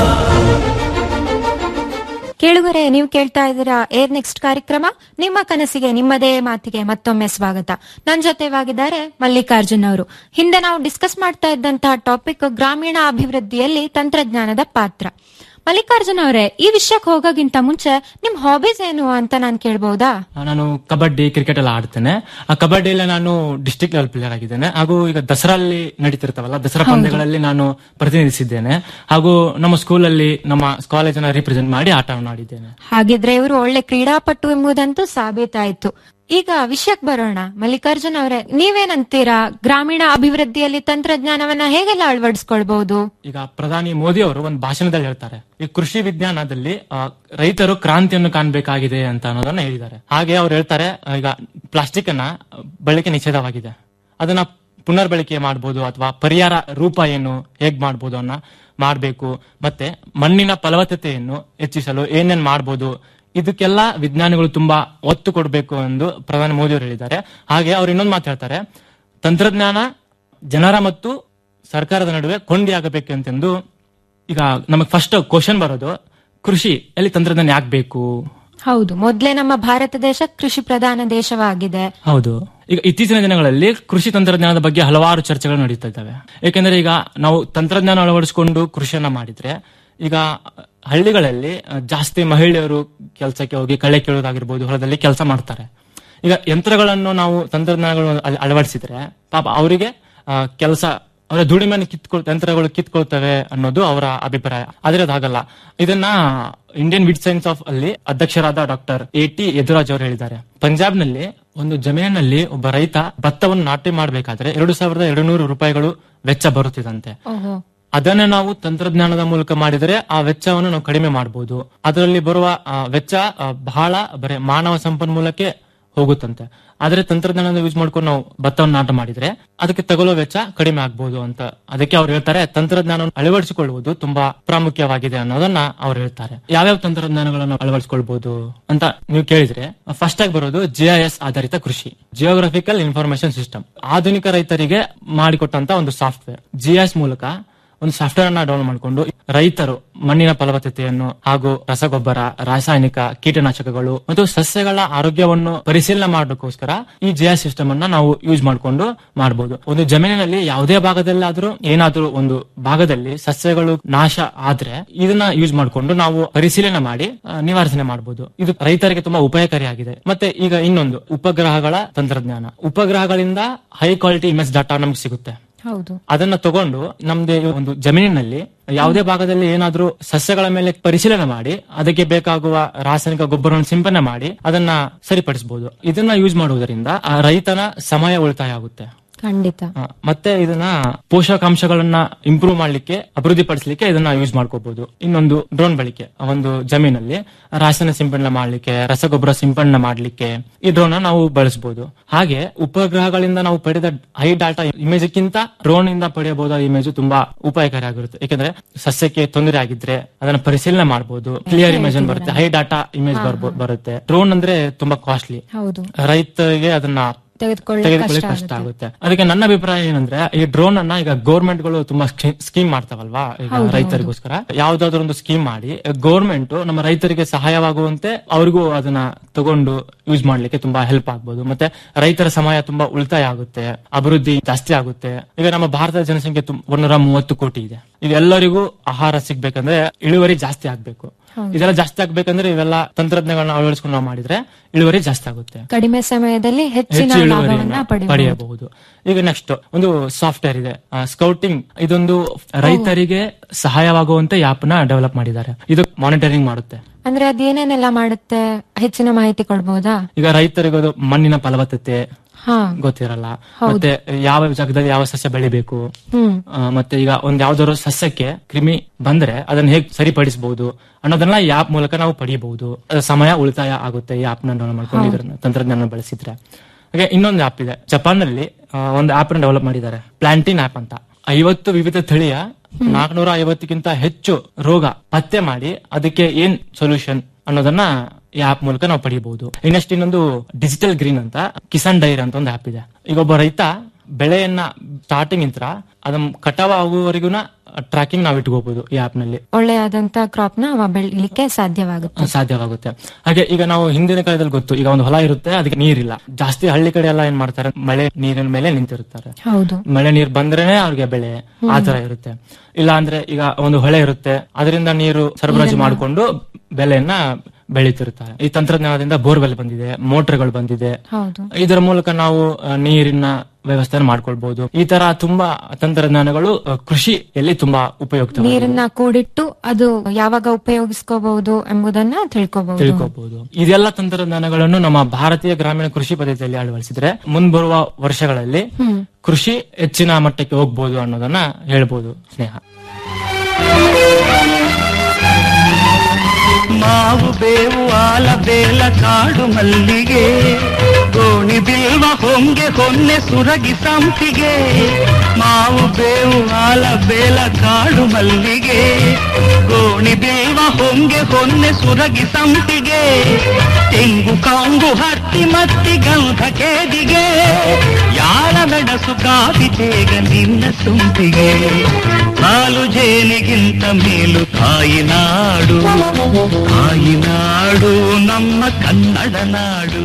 ಕೇಳುಗರೆ ನೀವು ಕೇಳ್ತಾ ಇದ್ದೀರಾ ಏರ್ ನೆಕ್ಸ್ಟ್ ಕಾರ್ಯಕ್ರಮ ನಿಮ್ಮ ಕನಸಿಗೆ ನಿಮ್ಮದೇ ಮಾತಿಗೆ ಮತ್ತೊಮ್ಮೆ ಸ್ವಾಗತ ನನ್ನ ಜೊತೆವಾಗಿದ್ದಾರೆ ಮಲ್ಲಿಕಾರ್ಜುನ್ ಅವರು ಹಿಂದೆ ನಾವು ಡಿಸ್ಕಸ್ ಮಾಡ್ತಾ ಇದ್ದಂತಹ ಟಾಪಿಕ್ ಗ್ರಾಮೀಣ ಅಭಿವೃದ್ಧಿಯಲ್ಲಿ ತಂತ್ರಜ್ಞಾನದ ಪಾತ್ರ ಮಲ್ಲಿಕಾರ್ಜುನ್ ಅವರೇ ಈ ವಿಷಯಕ್ಕೆ ಹೋಗೋಕ್ಕಿಂತ ಮುಂಚೆ ನಿಮ್ ಹಾಬೀಸ್ ಏನು ಅಂತ ನಾನು ಕೇಳ್ಬಹುದಾ ನಾನು ಕಬಡ್ಡಿ ಕ್ರಿಕೆಟ್ ಎಲ್ಲ ಆಡ್ತೇನೆ ಆ ಕಬಡ್ಡಿಯಲ್ಲಿ ನಾನು ಡಿಸ್ಟಿಕ್ ಲೆವೆಲ್ ಪ್ಲೇಯರ್ ಆಗಿದ್ದೇನೆ ಹಾಗೂ ಈಗ ದಸರಲ್ಲಿ ನಡೀತಿರ್ತಾವಲ್ಲ ದಸರಾ ಹೌದು. ಪಂದ್ಯಗಳಲ್ಲಿ ನಾನು ಪ್ರತಿನಿಧಿಸಿದ್ದೇನೆ ಹಾಗೂ ನಮ್ಮ ಸ್ಕೂಲಲ್ಲಿ ನಮ್ಮ ಕಾಲೇಜನ್ನ ರಿಪ್ರೆಸೆಂಟ್ ಮಾಡಿ ಆಟವನ್ನು ಆಡಿದ್ದೇನೆ ಹಾಗಿದ್ರೆ ಇವರು ಒಳ್ಳೆ ಕ್ರೀಡಾಪಟು ಎಂಬುದಂತೂ ಸಾಬೀತಾಯ್ತು ಈಗ ವಿಷಯಕ್ಕೆ ಬರೋಣ ಮಲ್ಲಿಕಾರ್ಜುನ್ ಅವರೇ ನೀವೇನಂತೀರಾ ಗ್ರಾಮೀಣ ಅಭಿವೃದ್ಧಿಯಲ್ಲಿ ತಂತ್ರಜ್ಞಾನವನ್ನ ಹೇಗೆಲ್ಲ ಅಳವಡಿಸ್ಕೊಳ್ಬಹುದು ಈಗ ಪ್ರಧಾನಿ ಮೋದಿ ಅವರು ಒಂದು ಭಾಷಣದಲ್ಲಿ ಹೇಳ್ತಾರೆ ಈ ಕೃಷಿ ವಿಜ್ಞಾನದಲ್ಲಿ ಆ, ರೈತರು ಕ್ರಾಂತಿಯನ್ನು ಕಾಣಬೇಕಾಗಿದೆ ಅಂತ ಅನ್ನೋದನ್ನ ಹೇಳಿದ್ದಾರೆ ಹಾಗೆ ಅವ್ರು ಹೇಳ್ತಾರೆ ಆ, ಈಗ ಪ್ಲಾಸ್ಟಿಕ್ ಅನ್ನ ಬಳಕೆ ನಿಷೇಧವಾಗಿದೆ ಅದನ್ನ ಪುನರ್ಬಳಕೆ ಮಾಡಬಹುದು ಅಥವಾ ಪರಿಹಾರ ರೂಪ ಏನು ಹೇಗ್ ಮಾಡಬಹುದು ಅನ್ನ ಮಾಡಬೇಕು ಮತ್ತೆ ಮಣ್ಣಿನ ಫಲವತ್ತತೆಯನ್ನು ಹೆಚ್ಚಿಸಲು ಏನೇನ್ ಮಾಡಬಹುದು ಇದಕ್ಕೆಲ್ಲ ವಿಜ್ಞಾನಿಗಳು ತುಂಬಾ ಒತ್ತು ಕೊಡಬೇಕು ಎಂದು ಪ್ರಧಾನಿ ಮೋದಿ ಅವರು ಹೇಳಿದ್ದಾರೆ ಹಾಗೆ ಅವ್ರು ಇನ್ನೊಂದು ಮಾತು ಹೇಳ್ತಾರೆ ತಂತ್ರಜ್ಞಾನ ಜನರ ಮತ್ತು ಸರ್ಕಾರದ ನಡುವೆ ಕೊಂಡಿಯಾಗಬೇಕಂತೆಂದು ಈಗ ನಮಗೆ ಫಸ್ಟ್ ಕ್ವಶನ್ ಬರೋದು ಕೃಷಿ ಎಲ್ಲಿ ತಂತ್ರಜ್ಞಾನ ಯಾಕೆ ಬೇಕು ಹೌದು ಮೊದ್ಲೇ ನಮ್ಮ ಭಾರತ ದೇಶ ಕೃಷಿ ಪ್ರಧಾನ ದೇಶವಾಗಿದೆ ಹೌದು ಈಗ ಇತ್ತೀಚಿನ ದಿನಗಳಲ್ಲಿ ಕೃಷಿ ತಂತ್ರಜ್ಞಾನದ ಬಗ್ಗೆ ಹಲವಾರು ಚರ್ಚೆಗಳು ನಡೀತಾ ಇದ್ದಾವೆ ಯಾಕೆಂದ್ರೆ ಈಗ ನಾವು ತಂತ್ರಜ್ಞಾನ ಅಳವಡಿಸಿಕೊಂಡು ಕೃಷಿಯನ್ನ ಮಾಡಿದ್ರೆ ಈಗ ಹಳ್ಳಿಗಳಲ್ಲಿ ಅಹ್, ಜಾಸ್ತಿ ಮಹಿಳೆಯರು ಕೆಲಸಕ್ಕೆ ಹೋಗಿ ಕಳೆ ಕೀಳೋದಾಗಿರ್ಬೋದು ಹೊಲದಲ್ಲಿ ಕೆಲಸ ಮಾಡ್ತಾರೆ ಈಗ ಯಂತ್ರಗಳನ್ನು ನಾವು ತಂತ್ರಜ್ಞಾನಗಳು ಅಳ- ಅಳವಡಿಸಿದ್ರೆ ಪಾಪ ಅವರಿಗೆ ಕೆಲಸ ಅವರ ದುಡಿಮೆಯನ್ನು ಕಿತ್ಕೊಳ್ ಯಂತ್ರಗಳು ಕಿತ್ಕೊಳ್ತವೆ ಅನ್ನೋದು ಅವರ ಅಭಿಪ್ರಾಯ ಆದ್ರೆ ಅದಾಗಲ್ಲ ಇದನ್ನ ಇಂಡಿಯನ್ ವಿಡ್ ಸೈನ್ಸ್ ಆಫ್ ಅಲ್ಲಿ ಅಧ್ಯಕ್ಷರಾದ ಡಾಕ್ಟರ್ ಎ ಟಿ ಯದುರಾಜ್ ಅವರು ಹೇಳಿದ್ದಾರೆ ಪಂಜಾಬ್ನಲ್ಲಿ ಒಂದು ಜಮೀನಿನಲ್ಲಿ ಒಬ್ಬ ರೈತ ಭತ್ತವನ್ನು ನಾಟಿ ಮಾಡಬೇಕಾದ್ರೆ ಎರಡು ಸಾವಿರದ ಎರಡು ನೂರು ರೂಪಾಯಿಗಳು ವೆಚ್ಚ ಬರುತ್ತಿದಂತೆ ಓಹೋ ಅದನ್ನ ನಾವು ತಂತ್ರಜ್ಞಾನದ ಮೂಲಕ ಮಾಡಿದರೆ ಆ ವೆಚ್ಚವನ್ನು ನಾವು ಕಡಿಮೆ ಮಾಡಬಹುದು ಅದರಲ್ಲಿ ಬರುವ ಆ, ವೆಚ್ಚ ಆ, ಬಹಳ ಬರೀ ಮಾನವ ಸಂಪನ್ಮೂಲಕ್ಕೆ ಹೋಗುತ್ತಂತೆ ಆದ್ರೆ ತಂತ್ರಜ್ಞಾನದ ಯೂಸ್ ಮಾಡ್ಕೊಂಡು ನಾವು ಭತ್ತವನ್ನು ನಾಟ ಮಾಡಿದ್ರೆ ಅದಕ್ಕೆ ತಗೊಳ್ಳೋ ವೆಚ್ಚ ಕಡಿಮೆ ಆಗ್ಬಹುದು ಅಂತ ಅದಕ್ಕೆ ಅವ್ರು ಹೇಳ್ತಾರೆ ತಂತ್ರಜ್ಞಾನವನ್ನು ಅಳವಡಿಸಿಕೊಳ್ಳುವುದು ತುಂಬಾ ಪ್ರಾಮುಖ್ಯವಾಗಿದೆ ಅನ್ನೋದನ್ನ ಅವ್ರು ಹೇಳ್ತಾರೆ ಯಾವ್ಯಾವ ತಂತ್ರಜ್ಞಾನಗಳನ್ನು ಅಳವಡಿಸಿಕೊಳ್ಬಹುದು ಅಂತ ನೀವು ಕೇಳಿದ್ರೆ ಫಸ್ಟ್ ಆಗಿ ಬರೋದು ಜಿಐಎಸ್ ಆಧಾರಿತ ಕೃಷಿ ಜಿಯೋಗ್ರಫಿಕಲ್ ಇನ್ಫಾರ್ಮೇಶನ್ ಸಿಸ್ಟಮ್ ಆಧುನಿಕ ರೈತರಿಗೆ ಮಾಡಿಕೊಟ್ಟಂತ ಒಂದು ಸಾಫ್ಟ್ವೇರ್ ಜಿಐಎಸ್ ಮೂಲಕ ಒಂದು ಸಾಫ್ಟ್ವೇರ್ ಅನ್ನ ಡೌನ್ಲೋಡ್ ಮಾಡಿಕೊಂಡು ರೈತರು ಮಣ್ಣಿನ ಫಲವತ್ತತೆಯನ್ನು ಹಾಗೂ ರಸಗೊಬ್ಬರ ರಾಸಾಯನಿಕ ಕೀಟನಾಶಕಗಳು ಮತ್ತು ಸಸ್ಯಗಳ ಆರೋಗ್ಯವನ್ನು ಪರಿಶೀಲನೆ ಮಾಡೋಕ್ಕೋಸ್ಕರ ಈ ಜಿಐ ಸಿಸ್ಟಮ್ ಅನ್ನ ನಾವು ಯೂಸ್ ಮಾಡಿಕೊಂಡು ಮಾಡಬಹುದು ಒಂದು ಜಮೀನಿನಲ್ಲಿ ಯಾವುದೇ ಭಾಗದಲ್ಲಾದ್ರೂ ಏನಾದ್ರೂ ಒಂದು ಭಾಗದಲ್ಲಿ ಸಸ್ಯಗಳು ನಾಶ ಆದ್ರೆ ಇದನ್ನ ಯೂಸ್ ಮಾಡಿಕೊಂಡು ನಾವು ಪರಿಶೀಲನೆ ಮಾಡಿ ಆ, ನಿವಾರಣೆ ಮಾಡಬಹುದು ಇದು ರೈತರಿಗೆ ತುಂಬಾ ಉಪಯೋಗಕಾರಿಯಾಗಿದೆ ಮತ್ತೆ ಈಗ ಇನ್ನೊಂದು ಉಪಗ್ರಹಗಳ ತಂತ್ರಜ್ಞಾನ ಉಪಗ್ರಹಗಳಿಂದ ಹೈ ಕ್ವಾಲಿಟಿ ಇಮೇಜ್ ಡಾಟಾ ನಮ್ಗೆ ಸಿಗುತ್ತೆ ಹೌದು ಅದನ್ನ ತಗೊಂಡು ನಮ್ದೇ ಒಂದು ಜಮೀನಿನಲ್ಲಿ ಯಾವುದೇ ಭಾಗದಲ್ಲಿ ಏನಾದ್ರೂ ಸಸ್ಯಗಳ ಮೇಲೆ ಪರಿಶೀಲನೆ ಮಾಡಿ ಅದಕ್ಕೆ ಬೇಕಾಗುವ ರಾಸಾಯನಿಕ ಗೊಬ್ಬರವನ್ನು ಸಿಂಪಡಣೆ ಮಾಡಿ ಅದನ್ನ ಸರಿಪಡಿಸಬಹುದು ಇದನ್ನ ಯೂಸ್ ಮಾಡುವುದರಿಂದ ಆ ರೈತನ ಸಮಯ ಉಳಿತಾಯ ಆಗುತ್ತೆ ಖಂಡಿತ ಆ, ಮತ್ತೆ ಇದನ್ನ ಪೋಷಕಾಂಶಗಳನ್ನ ಇಂಪ್ರೂವ್ ಮಾಡ್ಲಿಕ್ಕೆ ಅಭಿವೃದ್ಧಿ ಪಡಿಸಲಿಕ್ಕೆ ಇದನ್ನ ಯೂಸ್ ಮಾಡ್ಕೋಬಹುದು ಇನ್ನೊಂದು ಡ್ರೋನ್ ಬಳಕೆ ಒಂದು ಜಮೀನಲ್ಲಿ ರಾಸಾಯನಿಕ ಸಿಂಪಡಣೆ ಮಾಡ್ಲಿಕ್ಕೆ ರಸಗೊಬ್ಬರ ಸಿಂಪಡಣೆ ಮಾಡ್ಲಿಕ್ಕೆ ಈ ಡ್ರೋನ್ ನಾವು ಬಳಸಬಹುದು ಹಾಗೆ ಉಪಗ್ರಹಗಳಿಂದ ನಾವು ಪಡೆದ ಹೈ ಡಾಟಾ ಇಮೇಜ್ ಗಿಂತ ಡ್ರೋನ್ ಇಂದ ಪಡೆಯಬಹುದಾದ ಇಮೇಜ್ ತುಂಬಾ ಉಪಾಯಕಾರಿ ಆಗಿರುತ್ತೆ ಯಾಕಂದ್ರೆ ಸಸ್ಯಕ್ಕೆ ತೊಂದರೆ ಆಗಿದ್ರೆ ಅದನ್ನ ಪರಿಶೀಲನೆ ಮಾಡಬಹುದು ಕ್ಲಿಯರ್ ಇಮೇಜ್ ಬರುತ್ತೆ ಹೈ ಡಾಟಾ ಇಮೇಜ್ ಬರುತ್ತೆ ಡ್ರೋನ್ ಅಂದ್ರೆ ತುಂಬಾ ಕಾಸ್ಟ್ಲಿ ಹೌದು ರೈತರಿಗೆ ಅದನ್ನ ತೆಗೆದುಕೊಳ್ಳಿ ತೆಗೆದುಕೊಳ್ಳಿ ಕಷ್ಟ ಆಗುತ್ತೆ ಅದಕ್ಕೆ ನನ್ನ ಅಭಿಪ್ರಾಯ ಏನಂದ್ರೆ ಈ ಡ್ರೋನ್ ಅನ್ನ ಈಗ ಗೌರ್ಮೆಂಟ್ ಗಳು ತುಂಬಾ ಸ್ಕೀಮ್ ಮಾಡ್ತಾವಲ್ವಾ ಈಗ ಹೌದು, ರೈತರಿಗೋಸ್ಕರ ಯಾವ್ದಾದ್ರು ಒಂದು ಸ್ಕೀಮ್ ಮಾಡಿ ಗೌರ್ಮೆಂಟ್ ನಮ್ಮ ರೈತರಿಗೆ ಸಹಾಯವಾಗುವಂತೆ ಅವ್ರಿಗೂ ಅದನ್ನ ತಗೊಂಡು ಯೂಸ್ ಮಾಡ್ಲಿಕ್ಕೆ ತುಂಬಾ ಹೆಲ್ಪ್ ಆಗ್ಬೋದು ಮತ್ತೆ ರೈತರ ಸಮಯ ತುಂಬಾ ಉಳಿತಾಯ ಆಗುತ್ತೆ ಅಭಿವೃದ್ಧಿ ಜಾಸ್ತಿ ಆಗುತ್ತೆ ಈಗ ನಮ್ಮ ಭಾರತದ ಜನಸಂಖ್ಯೆ ತುಂ- ಒಂದೂರ ಮೂವತ್ತು ಕೋಟಿ ಇದೆ ಇದೆಲ್ಲರಿಗೂ ಆಹಾರ ಸಿಗ್ಬೇಕಂದ್ರೆ ಇಳುವರಿ ಜಾಸ್ತಿ ಆಗ್ಬೇಕು ಇದೆಲ್ಲ ಜಾಸ್ತಿ ಆಗ್ಬೇಕಂದ್ರೆ ಇವೆಲ್ಲ ತಂತ್ರಜ್ಞಾನಗಳನ್ನ ಅಳವಡಿಸ್ಕೊಂಡು ನಾವು ಮಾಡಿದ್ರೆ ಇಳುವರಿ ಜಾಸ್ತಿ ಆಗುತ್ತೆ ಕಡಿಮೆ ಸಮಯದಲ್ಲಿ ಹೆಚ್ಚಿನ ಹೆಚ್ಚು ಲಾಭವನ್ನ ಇಳುವರಿಯನ್ನ ಪಡೆಯಬಹುದು ಪಡೆಯಬಹುದು ಈಗ ನೆಕ್ಸ್ಟ್ ಒಂದು ಸಾಫ್ಟ್ವೇರ್ ಇದೆ ಸ್ಕೌಟಿಂಗ್ ಇದೊಂದು ರೈತರಿಗೆ ಸಹಾಯವಾಗುವಂತ ಆಪ್ ನ ಡೆವಲಪ್ ಮಾಡಿದ್ದಾರೆ ಇದು ಮಾನಿಟರಿಂಗ್ ಮಾಡುತ್ತೆ ಅಂದ್ರೆ ಅದೇನೇನೆಲ್ಲ ಮಾಡುತ್ತೆ ಹೆಚ್ಚಿನ ಮಾಹಿತಿ ಕೊಡ್ಬೋದಾ ಈಗ ರೈತರಿಗೆ ಅದು ಮಣ್ಣಿನ ಫಲವತ್ತತೆ ಹಾ ಗೊತ್ತಿರಲ್ಲ ಮತ್ತೆ ಯಾವ ಜಾಗದಲ್ಲಿ ಯಾವ ಸಸ್ಯ ಬೆಳಿಬೇಕು ಹ್ಮ್ ಆ, ಮತ್ತೆ ಈಗ ಒಂದ್ ಯಾವ್ದಾದ್ರು ಸಸ್ಯಕ್ಕೆ ಕ್ರಿಮಿ ಬಂದ್ರೆ ಅದನ್ನ ಹೇಗ್ ಸರಿಪಡಿಸಬಹುದು ಅನ್ನೋದನ್ನ ಈ ಆಪ್ ಮೂಲಕ ನಾವು ಪಡೆಯಬಹುದು ಅದು ಸಮಯ ಉಳಿತಾಯ ಆಗುತ್ತೆ ಈ ಆಪ್ ನ ಮಾಡ್ಕೊಂಡು ಇದನ್ನ ತಂತ್ರಜ್ಞಾನ ಬಳಸಿದ್ರೆ ಹಾಗೆ ಇನ್ನೊಂದು ಆಪ್ ಇದೆ ಜಪಾನ್ ನಲ್ಲಿ ಆ, ಒಂದು ಆಪ್ ನ ಡೆವಲಪ್ ಮಾಡಿದ್ದಾರೆ ಪ್ಲಾಂಟಿನ್ ಆಪ್ ಅಂತ ಐವತ್ತು ವಿವಿಧ ತಳಿಯ ನಾಲ್ಕನೂರ ಐವತ್ತಕ್ಕಿಂತ ಹೆಚ್ಚು ರೋಗ ಪತ್ತೆ ಮಾಡಿ ಅದಕ್ಕೆ ಏನ್ ಸೊಲ್ಯೂಷನ್ ಅನ್ನೋದನ್ನ ಈ ಆಪ್ ಮೂಲಕ ನಾವು ಪಡೆಯಬಹುದು ಇನ್ನಷ್ಟು ಇನ್ನೊಂದು ಡಿಜಿಟಲ್ ಗ್ರೀನ್ ಅಂತ ಕಿಸಾನ್ ಡೈರ್ ಅಂತ ಒಂದು ಆಪ್ ಇದೆ ಈಗ ಒಬ್ಬ ರೈತ ಬೆಳೆಯನ್ನ ಸ್ಟಾರ್ಟಿಂಗ್ ಇಂತ್ರ ಅದನ್ನ ಕಟಾವ ಆಗುವವರೆಗೂ ಟ್ರ್ಯಾಕಿಂಗ್ ನಾವು ಇಟ್ಕೋಬಹುದು ಈ ಆಪ್ ನಲ್ಲಿ ಒಳ್ಳೆಯಾದಂತ ಕ್ರಾಪ್ ನ ಅವ ಬೆಳಿಲಿಕ್ಕೆ ಸಾಧ್ಯವಾಗುತ್ತೆ ಸಾಧ್ಯವಾಗುತ್ತೆ ಹಾಗೆ ಈಗ ನಾವು ಹಿಂದಿನ ಕಾಲದಲ್ಲಿ ಗೊತ್ತು ಈಗ ಒಂದು ಹೊಲ ಇರುತ್ತೆ ಅದಕ್ಕೆ ನೀರಿಲ್ಲ ಜಾಸ್ತಿ ಹಳ್ಳಿ ಕಡೆ ಎಲ್ಲ ಏನ್ ಮಾಡ್ತಾರೆ ಮಳೆ ನೀರಿನ ಮೇಲೆ ನಿಂತಿರುತ್ತಾರೆ ಹೌದು ಮಳೆ ನೀರ್ ಬಂದ್ರೇನೆ ಅವ್ರಿಗೆ ಬೆಳೆ ಆ ತರ ಇರುತ್ತೆ ಇಲ್ಲ ಅಂದ್ರೆ ಈಗ ಒಂದು ಹೊಳೆ ಇರುತ್ತೆ ಅದರಿಂದ ನೀರು ಸರಬರಾಜು ಮಾಡಿಕೊಂಡು ಬೆಳೆಯನ್ನ ಬೆಳೀತಿರ್ತಾರೆ ಈ ತಂತ್ರಜ್ಞಾನದಿಂದ ಬೋರ್ವೆಲ್ ಬಂದಿದೆ ಮೋಟರ್ಗಳು ಬಂದಿದೆ ಹೌದು ಇದರ ಮೂಲಕ ನಾವು ಆ, ನೀರಿನ ವ್ಯವಸ್ಥೆ ಮಾಡ್ಕೊಳ್ಬಹುದು ಈ ತರ ತುಂಬಾ ತಂತ್ರಜ್ಞಾನಗಳು ಆ, ಕೃಷಿಯಲ್ಲಿ ತುಂಬಾ ಉಪಯುಕ್ತ ನೀರನ್ನ ಕೂಡಿಟ್ಟು ಅದು ಯಾವಾಗ ಉಪಯೋಗಿಸ್ಕೋಬಹುದು ಎಂಬುದನ್ನ ತಿಳ್ಕೋಬಹುದು ತಿಳ್ಕೋಬಹುದು ಇದೆಲ್ಲ ತಂತ್ರಜ್ಞಾನಗಳನ್ನು ನಮ್ಮ ಭಾರತೀಯ ಗ್ರಾಮೀಣ ಕೃಷಿ ಪದ್ಧತಿಯಲ್ಲಿ ಅಳವಡಿಸಿದ್ರೆ ಮುಂಬರುವ ವರ್ಷಗಳಲ್ಲಿ ಕೃಷಿ ಹೆಚ್ಚಿನ ಮಟ್ಟಕ್ಕೆ ಹೋಗ್ಬೋದು ಅನ್ನೋದನ್ನ ಹೇಳ್ಬೋದು ಸ್ನೇಹ ಮಾವು ಬೇವು ಆಲ ಬೇಲ ಕಾಡು ಮಲ್ಲಿಗೆ ಗೋಣಿ ಬಿಲ್ವ ಹೊಂಗೆ ಹೊನ್ನೆ ಸುರಗಿ ಸಂಪಿಗೆ ಮಾವು ಬೇವು ಆಲ ಬೇಲ ಕಾಡು ಮಲ್ಲಿಗೆ ಗೋಣಿ ಬಿಲ್ವ ಹೊಂಗೆ ಹೊನ್ನೆ ಸುರಗಿ ಸಂಪಿಗೆ ತೆಂಗು ಕಾಂಗು ಹತ್ತಿ ಮತ್ತಿ ಗಂಧ ಕೇದಿಗೆ ಯಾರ ಬೆಡಸು ಕಾಪಿತೇಗ ನಿನ್ನ ತುಂಬಿಗೆ ಹಾಲು ಜೇನಿಗಿಂತ ಮೇಲು ತಾಯಿ ನಾಡು ತಾಯಿ ನಾಡು ನಮ್ಮ ಕನ್ನಡ ನಾಡು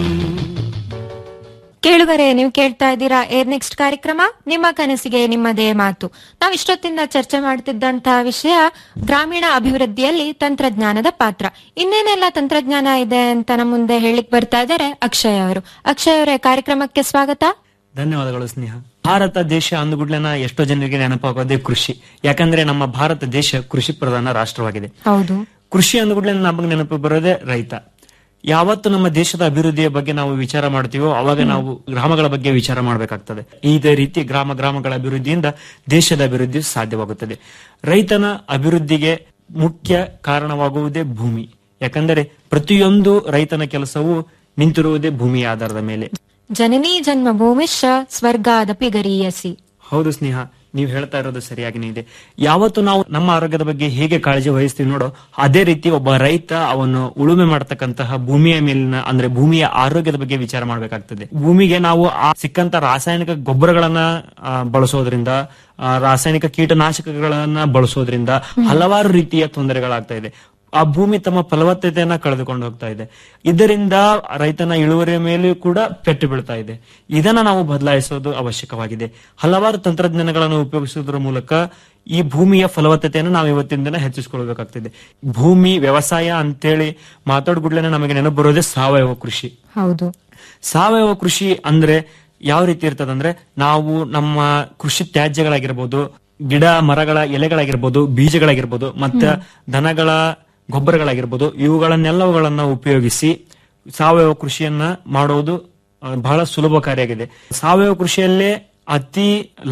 ಕೇಳುಗರೆ ನೀವು ಕೇಳ್ತಾ ಇದ್ದೀರಾ ಏರ್ ನೆಕ್ಸ್ಟ್ ಕಾರ್ಯಕ್ರಮ ನಿಮ್ಮ ಕನಸಿಗೆ ನಿಮ್ಮದೇ ಮಾತು ನಾವು ಇಷ್ಟೊತ್ತಿಂದ ಚರ್ಚೆ ಮಾಡ್ತಿದ್ದಂತಹ ವಿಷಯ ಗ್ರಾಮೀಣ ಅಭಿವೃದ್ಧಿಯಲ್ಲಿ ತಂತ್ರಜ್ಞಾನದ ಪಾತ್ರ ಇನ್ನೇನೆಲ್ಲ ತಂತ್ರಜ್ಞಾನ ಇದೆ ಅಂತ ನಮ್ಮ ಮುಂದೆ ಹೇಳಿಕ್ ಬರ್ತಾ ಇದ್ದಾರೆ ಅಕ್ಷಯ್ ಅವರು ಅಕ್ಷಯ್ ಅವರೇ ಕಾರ್ಯಕ್ರಮಕ್ಕೆ ಸ್ವಾಗತ ಧನ್ಯವಾದಗಳು ಸ್ನೇಹ ಭಾರತ ದೇಶ ಅಂದುಗುಡ್ಲೆನ ಎಷ್ಟೋ ಜನರಿಗೆ ನೆನಪಾಗೋದೇ ಕೃಷಿ ಯಾಕಂದ್ರೆ ನಮ್ಮ ಭಾರತ ದೇಶ ಕೃಷಿ ಪ್ರಧಾನ ರಾಷ್ಟ್ರವಾಗಿದೆ ಹೌದು ಕೃಷಿ ಅಂದುಗುಡ್ಲೆ ನಮಗೆ ನೆನಪು ಬರೋದೇ ರೈತ ಯಾವತ್ತು ನಮ್ಮ ದೇಶದ ಅಭಿವೃದ್ಧಿಯ ಬಗ್ಗೆ ನಾವು ವಿಚಾರ ಮಾಡ್ತೀವೋ ಅವಾಗ ನಾವು ಗ್ರಾಮಗಳ ಬಗ್ಗೆ ವಿಚಾರ ಮಾಡಬೇಕಾಗ್ತದೆ ಇದೇ ರೀತಿ ಗ್ರಾಮ ಗ್ರಾಮಗಳ ಅಭಿವೃದ್ಧಿಯಿಂದ ದೇಶದ ಅಭಿವೃದ್ಧಿ ಸಾಧ್ಯವಾಗುತ್ತದೆ ರೈತನ ಅಭಿವೃದ್ಧಿಗೆ ಮುಖ್ಯ ಕಾರಣವಾಗುವುದೇ ಭೂಮಿ ಯಾಕಂದರೆ ಪ್ರತಿಯೊಂದು ರೈತನ ಕೆಲಸವು ನಿಂತಿರುವುದೇ ಭೂಮಿಯ ಆಧಾರದ ಮೇಲೆ ಜನನೀ ಜನ್ಮ ಭೂಮಿಶ್ಚ ಸ್ವರ್ಗಾದಪಿ ಗರೀಯಸಿ ಹೌದು ಸ್ನೇಹ ನೀವು ಹೇಳ್ತಾ ಇರೋದು ಸರಿಯಾಗಿನೇ ಇದೆ ಯಾವತ್ತು ನಾವು ನಮ್ಮ ಆರೋಗ್ಯದ ಬಗ್ಗೆ ಹೇಗೆ ಕಾಳಜಿ ವಹಿಸ್ತೀವಿ ನೋಡೋ ಅದೇ ರೀತಿ ಒಬ್ಬ ರೈತ ಅವನು ಉಳುಮೆ ಮಾಡ್ತಕ್ಕಂತಹ ಭೂಮಿಯ ಮೇಲಿನ ಅಂದ್ರೆ ಭೂಮಿಯ ಆರೋಗ್ಯದ ಬಗ್ಗೆ ವಿಚಾರ ಮಾಡಬೇಕಾಗ್ತದೆ ಭೂಮಿಗೆ ನಾವು ಆ ಸಿಕ್ಕಂತ ರಾಸಾಯನಿಕ ಗೊಬ್ಬರಗಳನ್ನ ಆ, ಬಳಸೋದ್ರಿಂದ ಆ, ರಾಸಾಯನಿಕ ಕೀಟನಾಶಕಗಳನ್ನ ಬಳಸೋದ್ರಿಂದ ಹಲವಾರು ರೀತಿಯ ತೊಂದರೆಗಳಾಗ್ತಾ ಇದೆ ಆ ಭೂಮಿ ತಮ್ಮ ಫಲವತ್ತತೆಯನ್ನ ಕಳೆದುಕೊಂಡು ಹೋಗ್ತಾ ಇದೆ ಇದರಿಂದ ರೈತನ ಇಳುವರಿಯ ಮೇಲೆಯೂ ಕೂಡ ಪೆಟ್ಟು ಬೀಳ್ತಾ ಇದೆ ಇದನ್ನ ನಾವು ಬದಲಾಯಿಸೋದು ಅವಶ್ಯಕವಾಗಿದೆ ಹಲವಾರು ತಂತ್ರಜ್ಞಾನಗಳನ್ನು ಉಪಯೋಗಿಸುವುದರ ಮೂಲಕ ಈ ಭೂಮಿಯ ಫಲವತ್ತತೆಯನ್ನು ನಾವು ಇವತ್ತಿನ ದಿನ ಹೆಚ್ಚಿಸಿಕೊಳ್ಬೇಕಾಗ್ತಿದೆ ಭೂಮಿ ವ್ಯವಸಾಯ ಅಂತೇಳಿ ಮಾತಾಡ್ಗುಡ್ಲೇನೆ ನಮಗೆ ನೆನಪು ಬರೋದೇ ಸಾವಯವ ಕೃಷಿ ಹೌದು ಸಾವಯವ ಕೃಷಿ ಅಂದ್ರೆ ಯಾವ ರೀತಿ ಇರ್ತದಂದ್ರೆ ನಾವು ನಮ್ಮ ಕೃಷಿ ತ್ಯಾಜ್ಯಗಳಾಗಿರ್ಬೋದು ಗಿಡ ಮರಗಳ ಎಲೆಗಳಾಗಿರ್ಬೋದು ಬೀಜಗಳಾಗಿರ್ಬೋದು ಮತ್ತೆ ದನಗಳ ಗೊಬ್ಬರಗಳಾಗಿರ್ಬೋದು ಇವುಗಳನ್ನೆಲ್ಲವುಗಳನ್ನ ಉಪಯೋಗಿಸಿ ಸಾವಯವ ಕೃಷಿಯನ್ನ ಮಾಡೋದು ಆ, ಬಹಳ ಸುಲಭಕಾರಿಯಾಗಿದೆ ಸಾವಯವ ಕೃಷಿಯಲ್ಲೇ ಅತಿ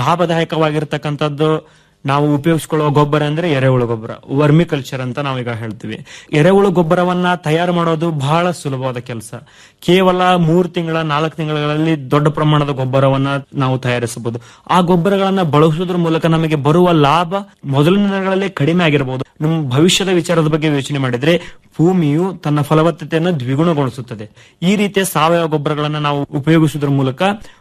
ಲಾಭದಾಯಕವಾಗಿರ್ತಕ್ಕಂಥದ್ದು ನಾವು ಉಪಯೋಗಿಸ್ಕೊಳ್ಳುವ ಗೊಬ್ಬರ ಅಂದ್ರೆ ಎರೆಹುಳು ಗೊಬ್ಬರ ವರ್ಮಿ ಕಲ್ಚರ್ ಅಂತ ನಾವೀಗ ಹೇಳ್ತೀವಿ ಎರೆಹುಳು ಗೊಬ್ಬರವನ್ನ ತಯಾರು ಮಾಡೋದು ಬಹಳ ಸುಲಭವಾದ ಕೆಲಸ ಕೇವಲ ಮೂರು ತಿಂಗಳ ನಾಲ್ಕು ತಿಂಗಳಲ್ಲಿ ದೊಡ್ಡ ಪ್ರಮಾಣದ ಗೊಬ್ಬರವನ್ನ ನಾವು ತಯಾರಿಸಬಹುದು ಆ ಗೊಬ್ಬರಗಳನ್ನ ಬಳಸುವುದ್ರ ಮೂಲಕ ನಮಗೆ ಬರುವ ಲಾಭ ಮೊದಲಿನ ದಿನಗಳಲ್ಲಿ ಕಡಿಮೆ ಆಗಿರಬಹುದು ನಮ್ಮ ಭವಿಷ್ಯದ ವಿಚಾರದ ಬಗ್ಗೆ ಯೋಚನೆ ಮಾಡಿದ್ರೆ ಭೂಮಿಯು ತನ್ನ ಫಲವತ್ತತೆಯನ್ನು ದ್ವಿಗುಣಗೊಳಿಸುತ್ತದೆ ಈ ರೀತಿಯ ಸಾವಯವ ಗೊಬ್ಬರಗಳನ್ನ ನಾವು ಉಪಯೋಗಿಸುವುದರ ಮೂಲಕ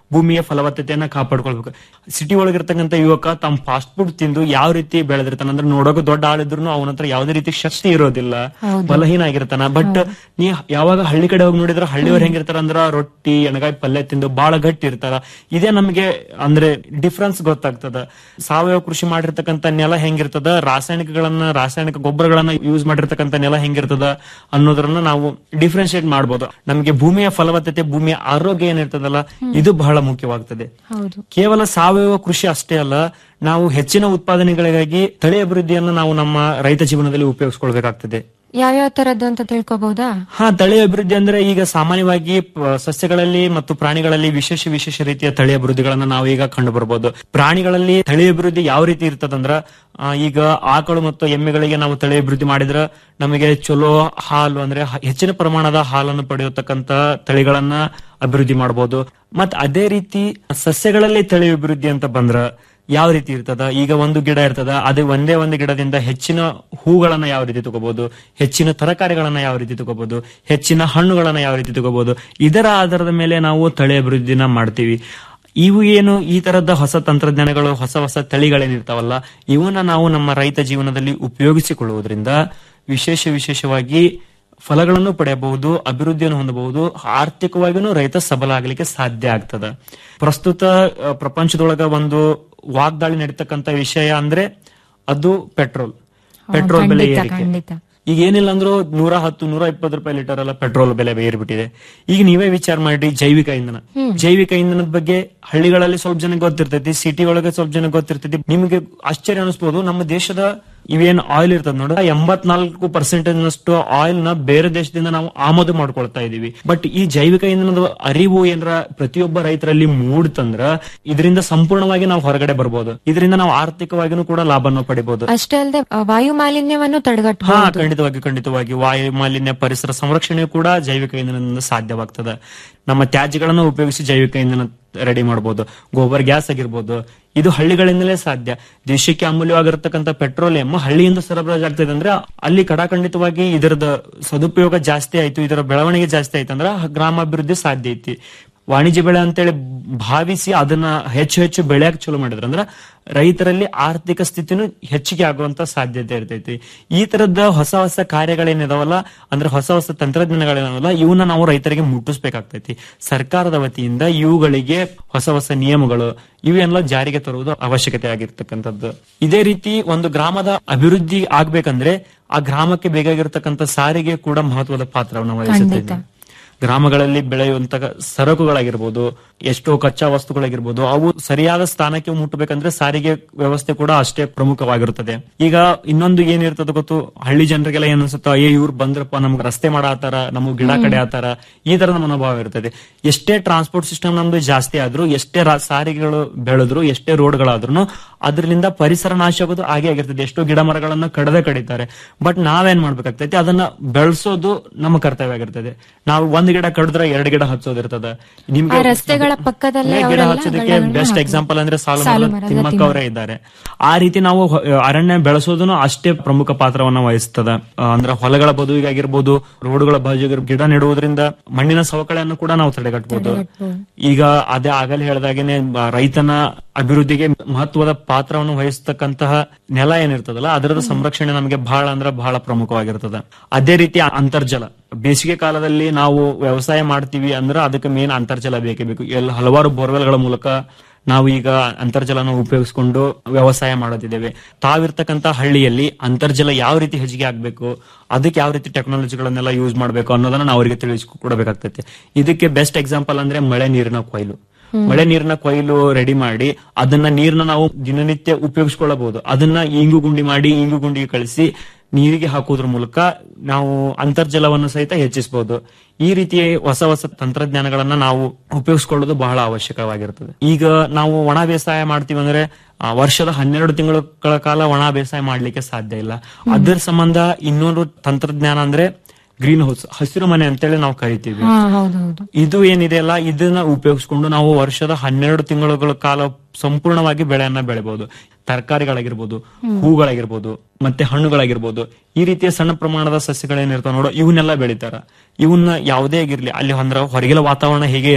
ಭೂಮಿಯ ಫಲವತ್ತತೆಯನ್ನ ಕಾಪಾಡ್ಕೊಳ್ಬೇಕು ಸಿಟಿ ಒಳಗಿರ್ತಕ್ಕಂಥ ಯುವಕ ತಮ್ಮ ಫಾಸ್ಟ್ ಫುಡ್ ತಿಂದು ಯಾವ ರೀತಿ ಬೆಳೆದಿರ್ತಾನ ಅಂದ್ರೆ ನೋಡೋಕೆ ದೊಡ್ಡ ಆಳಿದ್ರು ಅವನ ಹತ್ರ ಯಾವುದೇ ರೀತಿ ಶಕ್ತಿ ಇರೋದಿಲ್ಲ ಬಲಹೀನ ಆಗಿರ್ತಾನ ಬಟ್ ನೀ ಯಾವಾಗ ಹಳ್ಳಿ ಕಡೆ ಹೋಗಿ ನೋಡಿದ್ರೆ ಹಳ್ಳಿಯವ್ರು ಹೆಂಗಿರ್ತಾರ ಅಂದ್ರ ರೊಟ್ಟಿ ಎಣಗಾಯಿ ಪಲ್ಯ ತಿಂದು ಬಹಳ ಗಟ್ಟಿ ಇರ್ತಾರ ಇದೇ ನಮಗೆ ಅಂದ್ರೆ ಡಿಫ್ರೆನ್ಸ್ ಗೊತ್ತಾಗ್ತದ ಸಾವಯವ ಕೃಷಿ ಮಾಡಿರ್ತಕ್ಕಂಥ ನೆಲ ಹೆಂಗಿರ್ತದ ರಾಸಾಯನಿಕಗಳನ್ನ ರಾಸಾಯನಿಕ ಗೊಬ್ಬರಗಳನ್ನ ಯೂಸ್ ಮಾಡಿರ್ತಕ್ಕಂಥ ನೆಲ ಹೆಂಗಿರ್ತದ ಅನ್ನೋದ್ರನ್ನ ನಾವು ಡಿಫ್ರೆನ್ಶಿಯೇಟ್ ಮಾಡ್ಬೋದು ನಮಗೆ ಭೂಮಿಯ ಫಲವತ್ತತೆ ಭೂಮಿಯ ಆರೋಗ್ಯ ಏನಿರ್ತದಲ್ಲ ಇದು ಬಹಳ ಮುಖ್ಯವಾಗ್ತದೆ ಹೌದು ಕೇವಲ ಸಾವಯವ ಕೃಷಿ ಅಷ್ಟೇ ಅಲ್ಲ ನಾವು ಹೆಚ್ಚಿನ ಉತ್ಪಾದನೆಗಳಿಗಾಗಿ ತಳಿ ಅಭಿವೃದ್ಧಿಯನ್ನು ನಾವು ನಮ್ಮ ರೈತ ಜೀವನದಲ್ಲಿ ಉಪಯೋಗಿಸ್ಕೊಳ್ಬೇಕಾಗ್ತದೆ ಯಾವ್ಯಾವ ತರದ್ದು ಅಂತ ತಿಳ್ಕೊಬಹುದಾ ಹಾ ತಳಿ ಅಭಿವೃದ್ಧಿ ಅಂದ್ರೆ ಈಗ ಸಾಮಾನ್ಯವಾಗಿ ಪ- ಸಸ್ಯಗಳಲ್ಲಿ ಮತ್ತು ಪ್ರಾಣಿಗಳಲ್ಲಿ ವಿಶೇಷ ವಿಶೇಷ ರೀತಿಯ ತಳಿ ಅಭಿವೃದ್ಧಿಗಳನ್ನ ನಾವು ಈಗ ಕಂಡು ಬರ್ಬೋದು ಪ್ರಾಣಿಗಳಲ್ಲಿ ತಳಿ ಅಭಿವೃದ್ಧಿ ಯಾವ ರೀತಿ ಇರ್ತದಂದ್ರ ಆ, ಈಗ ಆಕಳು ಮತ್ತು ಎಮ್ಮೆಗಳಿಗೆ ನಾವು ತಳಿ ಅಭಿವೃದ್ಧಿ ಮಾಡಿದ್ರ ನಮಗೆ ಚಲೋ ಹಾಲು ಅಂದ್ರೆ ಹ- ಹೆಚ್ಚಿನ ಪ್ರಮಾಣದ ಹಾಲನ್ನು ಪಡೆಯತಕ್ಕಂತ ತಳಿಗಳನ್ನ ಅಭಿವೃದ್ಧಿ ಮಾಡಬಹುದು ಮತ್ ಅದೇ ರೀತಿ ಸಸ್ಯಗಳಲ್ಲಿ ತಳಿ ಅಭಿವೃದ್ಧಿ ಅಂತ ಬಂದ್ರ ಯಾವ ರೀತಿ ಇರ್ತದ ಈಗ ಒಂದು ಗಿಡ ಇರ್ತದ ಅದು ಒಂದೇ ಒಂದು ಗಿಡದಿಂದ ಹೆಚ್ಚಿನ ಹೂಗಳನ್ನ ಯಾವ ರೀತಿ ತಗೋಬಹುದು ಹೆಚ್ಚಿನ ತರಕಾರಿಗಳನ್ನ ಯಾವ ರೀತಿ ತಗೋಬಹುದು ಹೆಚ್ಚಿನ ಹಣ್ಣುಗಳನ್ನ ಯಾವ ರೀತಿ ತಗೋಬಹುದು ಇದರ ಆಧಾರದ ಮೇಲೆ ನಾವು ತಳಿ ಅಭಿವೃದ್ಧಿನ ಮಾಡ್ತೀವಿ ಇವು ಏನು ಈ ತರದ ಹೊಸ ತಂತ್ರಜ್ಞಾನಗಳು ಹೊಸ ಹೊಸ ತಳಿಗಳೇನಿರ್ತಾವಲ್ಲ ಇವನ್ನ ನಾವು ನಮ್ಮ ರೈತ ಜೀವನದಲ್ಲಿ ಉಪಯೋಗಿಸಿಕೊಳ್ಳುವುದರಿಂದ ವಿಶೇಷ ವಿಶೇಷವಾಗಿ ಫಲಗಳನ್ನು ಪಡೆಯಬಹುದು ಅಭಿವೃದ್ಧಿಯನ್ನು ಹೊಂದಬಹುದು ಆರ್ಥಿಕವಾಗಿಯೂ ರೈತ ಸಬಲ ಆಗಲಿಕ್ಕೆ ಸಾಧ್ಯ ಆಗ್ತದ ಪ್ರಸ್ತುತ ಆ, ಪ್ರಪಂಚದೊಳಗ ಒಂದು ವಾಗ್ದಾಳಿ ನಡೀತಕ್ಕಂತ ವಿಷಯ ಅಂದ್ರೆ ಅದು ಪೆಟ್ರೋಲ್ ಪೆಟ್ರೋಲ್ ಬೆಲೆ ಖಂಡಿತ ಏರಿಕೆ ಖಂಡಿತ ಈಗ ಏನಿಲ್ಲ ಅಂದ್ರೂ ನೂರ ಹತ್ತು ನೂರ ಇಪ್ಪತ್ತು ರೂಪಾಯಿ ಲೀಟರ್ ಎಲ್ಲ ಪೆಟ್ರೋಲ್ ಬೆಲೆ ಏರ್ಬಿಟ್ಟಿದೆ ಈಗ ನೀವೇ ವಿಚಾರ ಮಾಡಿ ಜೈವಿಕ ಇಂಧನ ಜೈವಿಕ ಇಂಧನದ ಬಗ್ಗೆ ಹಳ್ಳಿಗಳಲ್ಲಿ ಸ್ವಲ್ಪ ಜನ ಗೊತ್ತಿರ್ತೈತಿ ಸಿಟಿ ಒಳಗೆ ಸ್ವಲ್ಪ ಜನ ಗೊತ್ತಿರ್ತೈತಿ ನಿಮಗೆ ಆಶ್ಚರ್ಯ ಅನಿಸ್ಬೋದು ನಮ್ಮ ದೇಶದ ಇವೇನ್ ಆಯಿಲ್ ಇರ್ತದ ನೋಡ ಎಂಬತ್ನಾಲ್ಕು ಪರ್ಸೆಂಟೇಜ್ ನಷ್ಟು ಆಯಿಲ್ ನ ಬೇರೆ ದೇಶದಿಂದ ನಾವು ಆಮದು ಮಾಡ್ಕೊಳ್ತಾ ಇದೀವಿ ಬಟ್ ಈ ಜೈವಿಕ ಇಂಧನದ ಅರಿವು ಏನಾರ ಪ್ರತಿಯೊಬ್ಬ ರೈತರಲ್ಲಿ ಮೂಡ್ತಂದ್ರ ಇದರಿಂದ ಸಂಪೂರ್ಣವಾಗಿ ನಾವು ಹೊರಗಡೆ ಬರ್ಬೋದು ಇದರಿಂದ ನಾವು ಆರ್ಥಿಕವಾಗಿನೂ ಕೂಡ ಲಾಭವನ್ನು ಪಡಿಬಹುದು ಅಷ್ಟೇ ಅಲ್ಲದೆ ವಾಯು ಮಾಲಿನ್ಯವನ್ನು ಹಾ ತಡೆಗಟ್ಟಬಹುದು ಖಂಡಿತವಾಗಿ ಖಂಡಿತವಾಗಿ ವಾಯು ಮಾಲಿನ್ಯ ಪರಿಸರ ಸಂರಕ್ಷಣೆ ಕೂಡ ಜೈವಿಕ ಇಂಧನದಿಂದ ಸಾಧ್ಯವಾಗ್ತದೆ ನಮ್ಮ ತ್ಯಾಜ್ಯಗಳನ್ನು ಉಪಯೋಗಿಸಿ ಜೈವಿಕ ಇಂಧನ ರೆಡಿ ಮಾಡಬಹುದು ಗೋಬರ್ ಗ್ಯಾಸ್ ಆಗಿರ್ಬೋದು ಇದು ಹಳ್ಳಿಗಳಿಂದಲೇ ಸಾಧ್ಯ ದೇಶಕ್ಕೆ ಅಮೂಲ್ಯವಾಗಿರ್ತಕ್ಕಂಥ ಪೆಟ್ರೋಲಿಯಂ ಹಳ್ಳಿಯಿಂದ ಸರಬರಾಜು ಆಗ್ತದೆ ಅಂದ್ರೆ ಅಲ್ಲಿ ಕಡಾಖಂಡಿತವಾಗಿ ಇದರದ ಸದುಪಯೋಗ ಜಾಸ್ತಿ ಆಯ್ತು ಇದರ ಬೆಳವಣಿಗೆ ಜಾಸ್ತಿ ಆಯ್ತು ಅಂದ್ರೆ ಗ್ರಾಮಾಭಿವೃದ್ಧಿ ಸಾಧ್ಯ ಐತಿ ವಾಣಿಜ್ಯ ಬೆಳೆ ಅಂತೇಳಿ ಭಾವಿಸಿ ಅದನ್ನ ಹೆಚ್ಚು ಹೆಚ್ಚು ಬೆಳೆಯಕ್ ಚಲೋ ಮಾಡಿದ್ರ ಅಂದ್ರ ರೈತರಲ್ಲಿ ಆರ್ಥಿಕ ಸ್ಥಿತಿನೂ ಹೆಚ್ಚಿಗೆ ಆಗುವಂತ ಸಾಧ್ಯತೆ ಇರ್ತೈತಿ ಈ ತರದ ಹೊಸ ಹೊಸ ಕಾರ್ಯಗಳೇನಿದಾವಲ್ಲ ಅಂದ್ರೆ ಹೊಸ ಹೊಸ ತಂತ್ರಜ್ಞಾನಗಳೇನವಲ್ಲ ಇವನ್ನ ನಾವು ರೈತರಿಗೆ ಮುಟ್ಟಿಸ್ಬೇಕಾಗ್ತೈತಿ ಸರ್ಕಾರದ ವತಿಯಿಂದ ಇವುಗಳಿಗೆ ಹೊಸ ಹೊಸ ನಿಯಮಗಳು ಇವೆಲ್ಲ ಜಾರಿಗೆ ತರುವುದು ಅವಶ್ಯಕತೆ ಆಗಿರ್ತಕ್ಕಂಥದ್ದು ಇದೇ ರೀತಿ ಒಂದು ಗ್ರಾಮದ ಅಭಿವೃದ್ಧಿ ಆಗ್ಬೇಕಂದ್ರೆ ಆ ಗ್ರಾಮಕ್ಕೆ ಬೇಕಾಗಿರ್ತಕ್ಕಂಥ ಸಾರಿಗೆ ಕೂಡ ಮಹತ್ವದ ಪಾತ್ರವನ್ನು ವಹಿಸುತ್ತೆ ಗ್ರಾಮಗಳಲ್ಲಿ ಬೆಳೆಯುವಂತಹ ಸರಕುಗಳಾಗಿರ್ಬೋದು ಎಷ್ಟೋ ಕಚ್ಚಾ ವಸ್ತುಗಳಾಗಿರ್ಬೋದು ಅವು ಸರಿಯಾದ ಸ್ಥಾನಕ್ಕೆ ಮುಟ್ಟಬೇಕಂದ್ರೆ ಸಾರಿಗೆ ವ್ಯವಸ್ಥೆ ಕೂಡ ಅಷ್ಟೇ ಪ್ರಮುಖವಾಗಿರುತ್ತದೆ ಈಗ ಇನ್ನೊಂದು ಏನಿರ್ತದೆ ಗೊತ್ತು ಹಳ್ಳಿ ಜನರಿಗೆಲ್ಲ ಏನ್ ಅನ್ಸುತ್ತ ಏ ಇವ್ರು ಬಂದ್ರಪ್ಪ ನಮ್ಗೆ ರಸ್ತೆ ಮಾಡಾತಾರ ನಮಗ್ ಗಿಡ ಕಡೆ ಆತಾರ ಈ ತರದ ಮನೋಭಾವ ಇರ್ತದೆ ಎಷ್ಟೇ ಟ್ರಾನ್ಸ್ಪೋರ್ಟ್ ಸಿಸ್ಟಮ್ ನಮ್ದು ಜಾಸ್ತಿ ಆದ್ರೂ ಎಷ್ಟೇ ರಾ- ಸಾರಿಗೆಗಳು ಬೆಳೆದ್ರು ಎಷ್ಟೇ ರೋಡ್ಗಳಾದ್ರೂ ಅದರಿಂದ ಪರಿಸರ ನಾಶ ಆಗೋದು ಹಾಗೆ ಆಗಿರ್ತದೆ ಎಷ್ಟೋ ಗಿಡ ಮರಗಳನ್ನ ಕಡದೆ ಕಡಿತಾರೆ ಬಟ್ ನಾವೇನ್ ಮಾಡ್ಬೇಕಾಗ್ತೈತಿ ಅದನ್ನ ಬೆಳೆಸೋದು ನಮ್ಮ ಕರ್ತವ್ಯ ಆಗಿರ್ತದೆ ನಾವು ಒಂದ್ ಗಿಡ ಕಡಿದ್ರೆ ಎರಡ್ ಗಿಡ ಹಚ್ಚೋದಿರ್ತದ ನಿಮ್ಗೆ ಆ ರಸ್ತೆಗಳ ಪಕ್ಕದಲ್ಲೇ ಗಿಡ ಅವರೆಲ್ಲ ಹಚ್ಚೋದಕ್ಕೆ ಗಳನ್ನ ಬೆಸ್ಟ್ ಹಾಕಿ- ಎಕ್ಸಾಂಪಲ್ ಅಂದ್ರೆ ಸಾಲು ಸಾಲು ಮರದ ಮರದ ತಿಮ್ಮಕ್ಕ ಅವರೇ ಇದ್ದಾರೆ ಆ ರೀತಿ ನಾವು ಹೊ- ಅರಣ್ಯ ಬೆಳೆಸೋದನ್ನು ಅಷ್ಟೇ ಪ್ರಮುಖ ಪಾತ್ರವನ್ನ ವಹಿಸ್ತದ ಆ, ಅಂದ್ರೆ ಹೊಲಗಳ ಬದುವಿಗಾಗಿರ್ಬೋದು ರೋಡ್ಗಳ ಬಾಜು ಗಿಡ ನೆಡುವುದರಿಂದ ಮಣ್ಣಿನ ಸವಕಳಿಯನ್ನು ಕೂಡ ನಾವು ತಡೆಗಟ್ಟಬಹುದು ಈಗ ಅದೇ ಆಗಲೇ ಹೇಳ್ದಾಗೇನೆ ಬ- ರೈತನ ಅಭಿವೃದ್ಧಿಗೆ ಮಹತ್ವದ ಪಾತ್ರವನ್ನು ವಹಿಸ್ತಕ್ಕಂತಹ ನೆಲ ಏನಿರ್ತದಲ್ಲ ಅದರ ಸಂರಕ್ಷಣೆ ನಮಗೆ ಬಹಳ ಅಂದ್ರೆ ಬಹಳ ಪ್ರಮುಖವಾಗಿರ್ತದೆ ಅದೇ ರೀತಿ ಅಂತರ್ಜಲ ಬೇಸಿಗೆ ಕಾಲದಲ್ಲಿ ನಾವು ವ್ಯವಸಾಯ ಮಾಡ್ತೀವಿ ಅಂದ್ರೆ ಅದಕ್ಕೆ ಮೇನ್ ಅಂತರ್ಜಲ ಬೇಕೇ ಬೇಕು ಎಲ್ಲ ಹಲವಾರು ಬೋರ್ವೆಲ್ಗಳ ಮೂಲಕ ನಾವು ಈಗ ಅಂತರ್ಜಲನ ಉಪಯೋಗಿಸ್ಕೊಂಡು ವ್ಯವಸಾಯ ಮಾಡೋದಿದ್ದೇವೆ ತಾವಿರ್ತಕ್ಕಂತ ಹಳ್ಳಿಯಲ್ಲಿ ಅಂತರ್ಜಲ ಯಾವ ರೀತಿ ಹೆಚ್ಚಿಗೆ ಆಗ್ಬೇಕು ಅದಕ್ಕೆ ಯಾವ ರೀತಿ ಟೆಕ್ನಾಲಜಿಗಳನ್ನೆಲ್ಲ ಯೂಸ್ ಮಾಡ್ಬೇಕು ಅನ್ನೋದನ್ನ ನಾವು ಅವರಿಗೆ ತಿಳಿಸ್ಕೊಡ್ಬೇಕಾಗ್ತೈತೆ ಇದಕ್ಕೆ ಬೆಸ್ಟ್ ಎಕ್ಸಾಂಪಲ್ ಅಂದ್ರೆ ಮಳೆ ನೀರಿನ ಕೊಯ್ಲು ಮಳೆ ನೀರಿನ ಕೊಯ್ಲು ರೆಡಿ ಮಾಡಿ ಅದನ್ನ ನೀರನ್ನ ನಾವು ದಿನನಿತ್ಯ ಉಪಯೋಗಿಸ್ಕೊಳ್ಳಬಹುದು ಅದನ್ನ ಇಂಗು ಗುಂಡಿ ಮಾಡಿ ಇಂಗು ಗುಂಡಿಗೆ ಕಳಿಸಿ ನೀರಿಗೆ ಹಾಕೋದ್ರ ಮೂಲಕ ನಾವು ಅಂತರ್ಜಲವನ್ನು ಸಹಿತ ಹೆಚ್ಚಿಸಬಹುದು ಈ ರೀತಿಯ ಹೊಸ ಹೊಸ ತಂತ್ರಜ್ಞಾನಗಳನ್ನ ನಾವು ಉಪಯೋಗಿಸ್ಕೊಳ್ಳೋದು ಬಹಳ ಅವಶ್ಯಕವಾಗಿರ್ತದೆ ಈಗ ನಾವು ಒಣ ಬೇಸಾಯ ಮಾಡ್ತೀವಿ ಅಂದ್ರೆ ಆ, ವರ್ಷದ ಹನ್ನೆರಡು ತಿಂಗಳ ಕಾಲ ಒಣ ಬೇಸಾಯ ಮಾಡ್ಲಿಕ್ಕೆ ಸಾಧ್ಯ ಇಲ್ಲ ಅದರ ಸಂಬಂಧ ಇನ್ನೊಂದು ತಂತ್ರಜ್ಞಾನ ಅಂದ್ರೆ ಗ್ರೀನ್ ಹೌಸ್ ಹಸಿರು ಮನೆ ಅಂತೇಳಿ ನಾವು ಕರಿತೀವಿ ಹಾ ಹೌದು ಹೌದು ಇದು ಏನಿದೆ ಅಲ್ಲ ಇದನ್ನ ಉಪಯೋಗಿಸ್ಕೊಂಡು ನಾವು ವರ್ಷದ ಹನ್ನೆರಡು ತಿಂಗಳುಗಳ ಕಾಲ ಸಂಪೂರ್ಣವಾಗಿ ಬೆಳೆಯನ್ನ ಬೆಳೆಬಹುದು ತರಕಾರಿಗಳಾಗಿರ್ಬೋದು ಹೂಗಳಾಗಿರ್ಬೋದು ಮತ್ತೆ ಹಣ್ಣುಗಳಾಗಿರ್ಬೋದು ಈ ರೀತಿಯ ಸಣ್ಣ ಪ್ರಮಾಣದ ಸಸ್ಯಗಳೇನಿರ್ತಾವ ನೋಡೋ ಇವನ್ನೆಲ್ಲ ಬೆಳಿತಾರ ಇವನ್ನ ಯಾವುದೇ ಆಗಿರ್ಲಿ ಅಲ್ಲಿ ಅಂದ್ರೆ ಹೊರಗಿನ ವಾತಾವರಣ ಹೇಗೆ ಇರ್ಲಿ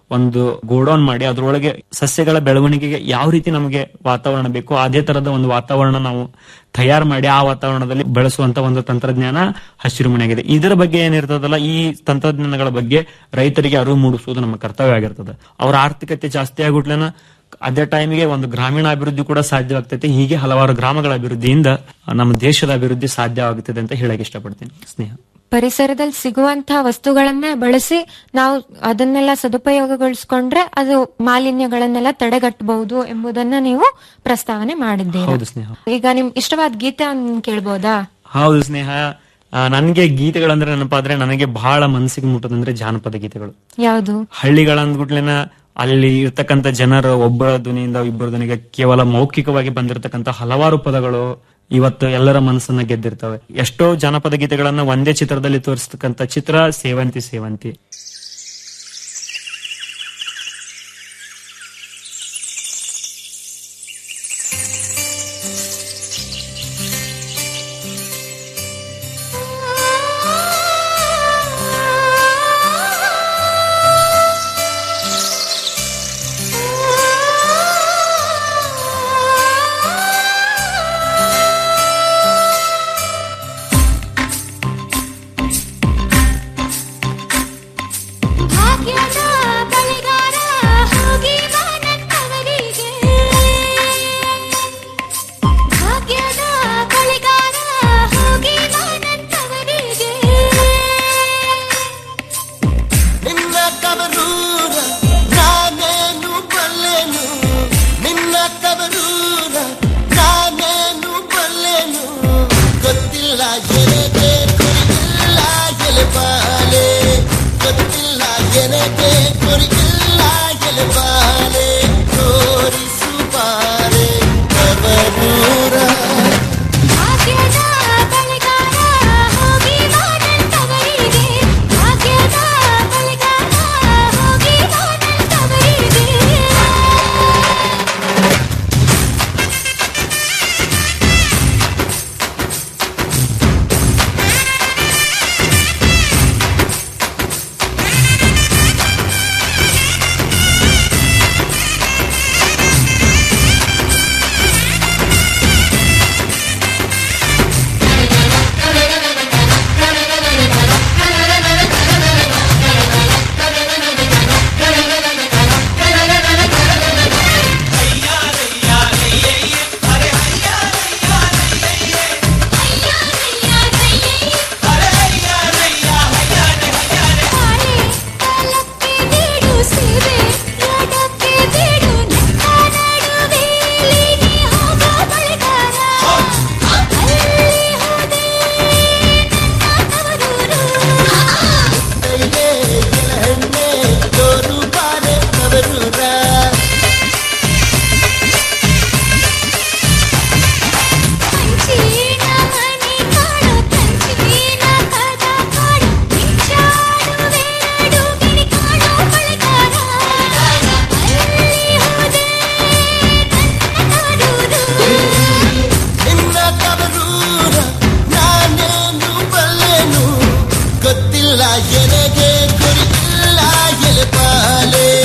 ಒಂದು ಗೋಡೌನ್ ಮಾಡಿ ಅದರೊಳಗೆ ಸಸ್ಯಗಳ ಬೆಳವಣಿಗೆಗೆ ಯಾವ ರೀತಿ ನಮಗೆ ವಾತಾವರಣ ಬೇಕು ಅದೇ ತರದ ಒಂದು ವಾತಾವರಣ ನಾವು ತಯಾರು ಮಾಡಿ ಆ ವಾತಾವರಣದಲ್ಲಿ ಬೆಳೆಸುವಂತ ಒಂದು ತಂತ್ರಜ್ಞಾನ ಹಸಿರು ಮನೆಯಾಗಿದೆ ಇದರ ಬಗ್ಗೆ ಏನಿರ್ತದಲ್ಲ ಈ ತಂತ್ರಜ್ಞಾನಗಳ ಬಗ್ಗೆ ರೈತರಿಗೆ ಅರಿವು ಮೂಡಿಸುವುದು ನಮ್ಮ ಕರ್ತವ್ಯ ಆಗಿರ್ತದೆ ಅವರ ಆರ್ಥಿಕತೆ ಜಾಸ್ತಿ ಆಗ್ಬಿಟ್ಲೇನ ಅದೇ ಟೈಮಿಗೆ ಒಂದು ಗ್ರಾಮೀಣ ಅಭಿವೃದ್ಧಿ ಕೂಡ ಸಾಧ್ಯವಾಗ್ತೈತೆ ಹೀಗೆ ಹಲವಾರು ಗ್ರಾಮಗಳ ಅಭಿವೃದ್ಧಿಯಿಂದ ನಮ್ಮ ದೇಶದ ಅಭಿವೃದ್ಧಿ ಸಾಧ್ಯವಾಗುತ್ತದೆ ಅಂತ ಹೇಳಕ್ ಇಷ್ಟಪಡ್ತೀನಿ ಸ್ನೇಹ ಪರಿಸರದಲ್ಲಿ ಸಿಗುವಂತಹ ವಸ್ತುಗಳನ್ನೇ ಬಳಸಿ ನಾವು ಅದನ್ನೆಲ್ಲ ಸದುಪಯೋಗಗೊಳಿಸ್ಕೊಂಡ್ರೆ ಅದು ಮಾಲಿನ್ಯಗಳನ್ನೆಲ್ಲ ತಡೆಗಟ್ಟಬಹುದು ಎಂಬುದನ್ನ ನೀವು ಪ್ರಸ್ತಾವನೆ ಮಾಡಿದ್ದೀರಿ ಹೌದು ಸ್ನೇಹ ಈಗ ನಿಮ್ ಇಷ್ಟವಾದ ಗೀತೆ ಕೇಳ್ಬೋದಾ ಹೌದು ಸ್ನೇಹ ಆ, ನನ್ಗೆ ಗೀತೆಗಳಂದ್ರೆ ನೆನಪಾದ್ರೆ ನನಗೆ ಬಹಳ ಮನಸ್ಸಿಗೆ ಮುಟ್ಟೋದಂದ್ರೆ ಜಾನಪದ ಗೀತೆಗಳು ಯಾವುದು ಹಳ್ಳಿಗಳಂದ್ಬಿಟ್ಲೇನ ಅಲ್ಲಿ ಇರ್ತಕ್ಕಂಥ ಜನರು ಒಬ್ಬರ ಧ್ವನಿಯಿಂದ ಇಬ್ಬರ ಧ್ವನಿಗೆ ಕೇವಲ ಮೌಖಿಕವಾಗಿ ಬಂದಿರತಕ್ಕಂತ ಹಲವಾರು ಪದಗಳು ಇವತ್ತು ಎಲ್ಲರ ಮನಸ್ಸನ್ನ ಗೆದ್ದಿರ್ತವೆ ಎಷ್ಟೋ ಜಾನಪದ ಗೀತೆಗಳನ್ನ ಒಂದೇ ಚಿತ್ರದಲ್ಲಿ ತೋರಿಸ್ತಕ್ಕಂಥ ಚಿತ್ರ ಸೇವಂತಿ ಸೇವಂತಿ ಭಾಗ್ಯದ ಬಳಿಗಾರ ಹೋಗಿ ಬಾನಂತವರಿಗೆ ಭಾಗ್ಯದ ಬಳಿಗಾರ ಹೋಗಿ ಬಾನಂತವರಿಗೆ ನಿನ್ನ ಕಬರೂರ ನಾನೇನು ಬಲ್ಲೆನು ನಿನ್ನ ಕಬರೂರ ನಾನೇನು ಬಲ್ಲೆನು ಗೊತ್ತಿಲ್ಲ ಎನಗೆ ಕುರಿಗಿಲ್ಲ ಎಲೆಬಾಲೆ ಗೊತ್ತಿಲ್ಲ ಎನಗೆ ಕುರಿಗಿಲ್ಲ ಎಲೆಬಾಲೆ ತೋರಿಸು ಬಾರೆ ಕಬರೂರ ಭಾಗ್ಯದ ಬಳಿಗಾರ ಹೋಗಿ ಬಾನಂತವರಿಗೆ ಭಾಗ್ಯದ ಬಳಿಗಾರ ಹೋಗಿ ಬಾನಂತವರಿಗೆ ಬೇಡು ಸೇವೆ ಯಾಡಕ್ಕೆ ಬೇಡು ನಿನ್ನ ನಡುವೆಲಿ ನೀ ಹೋಗೋ ಬಳಿಗಾರ ಅಲ್ಲಿ ಹೋದೆ ನನ್ನ ತವರೂರು ಕೈಗೆ ಎಳಹಣ್ಣೆ ತೋರು ಬಾರೆ ಕಬರೂರ ಕಂಚಿನ ಮನೆ ಕಾಡು ಕಂಚಿನ ಕದ ಕಾಡು ಮಿಂಚಾಡು ಬೇಡು ಗಿಣಿ ಕಾಡು ಬಳಿಗಾರ ಅಲ್ಲಿ ಹೋದೆ ನನ್ನ ತವರೂರು ನಿನ್ನ ಕಬರೂರ ನಾನೇನು ಬಲ್ಲೆನು ಗೊತ್ತಿಲ್ಲ ಎನಗೆ ಗುರಿಯಿಲ್ಲ ಎಲೆಬಾಲೆ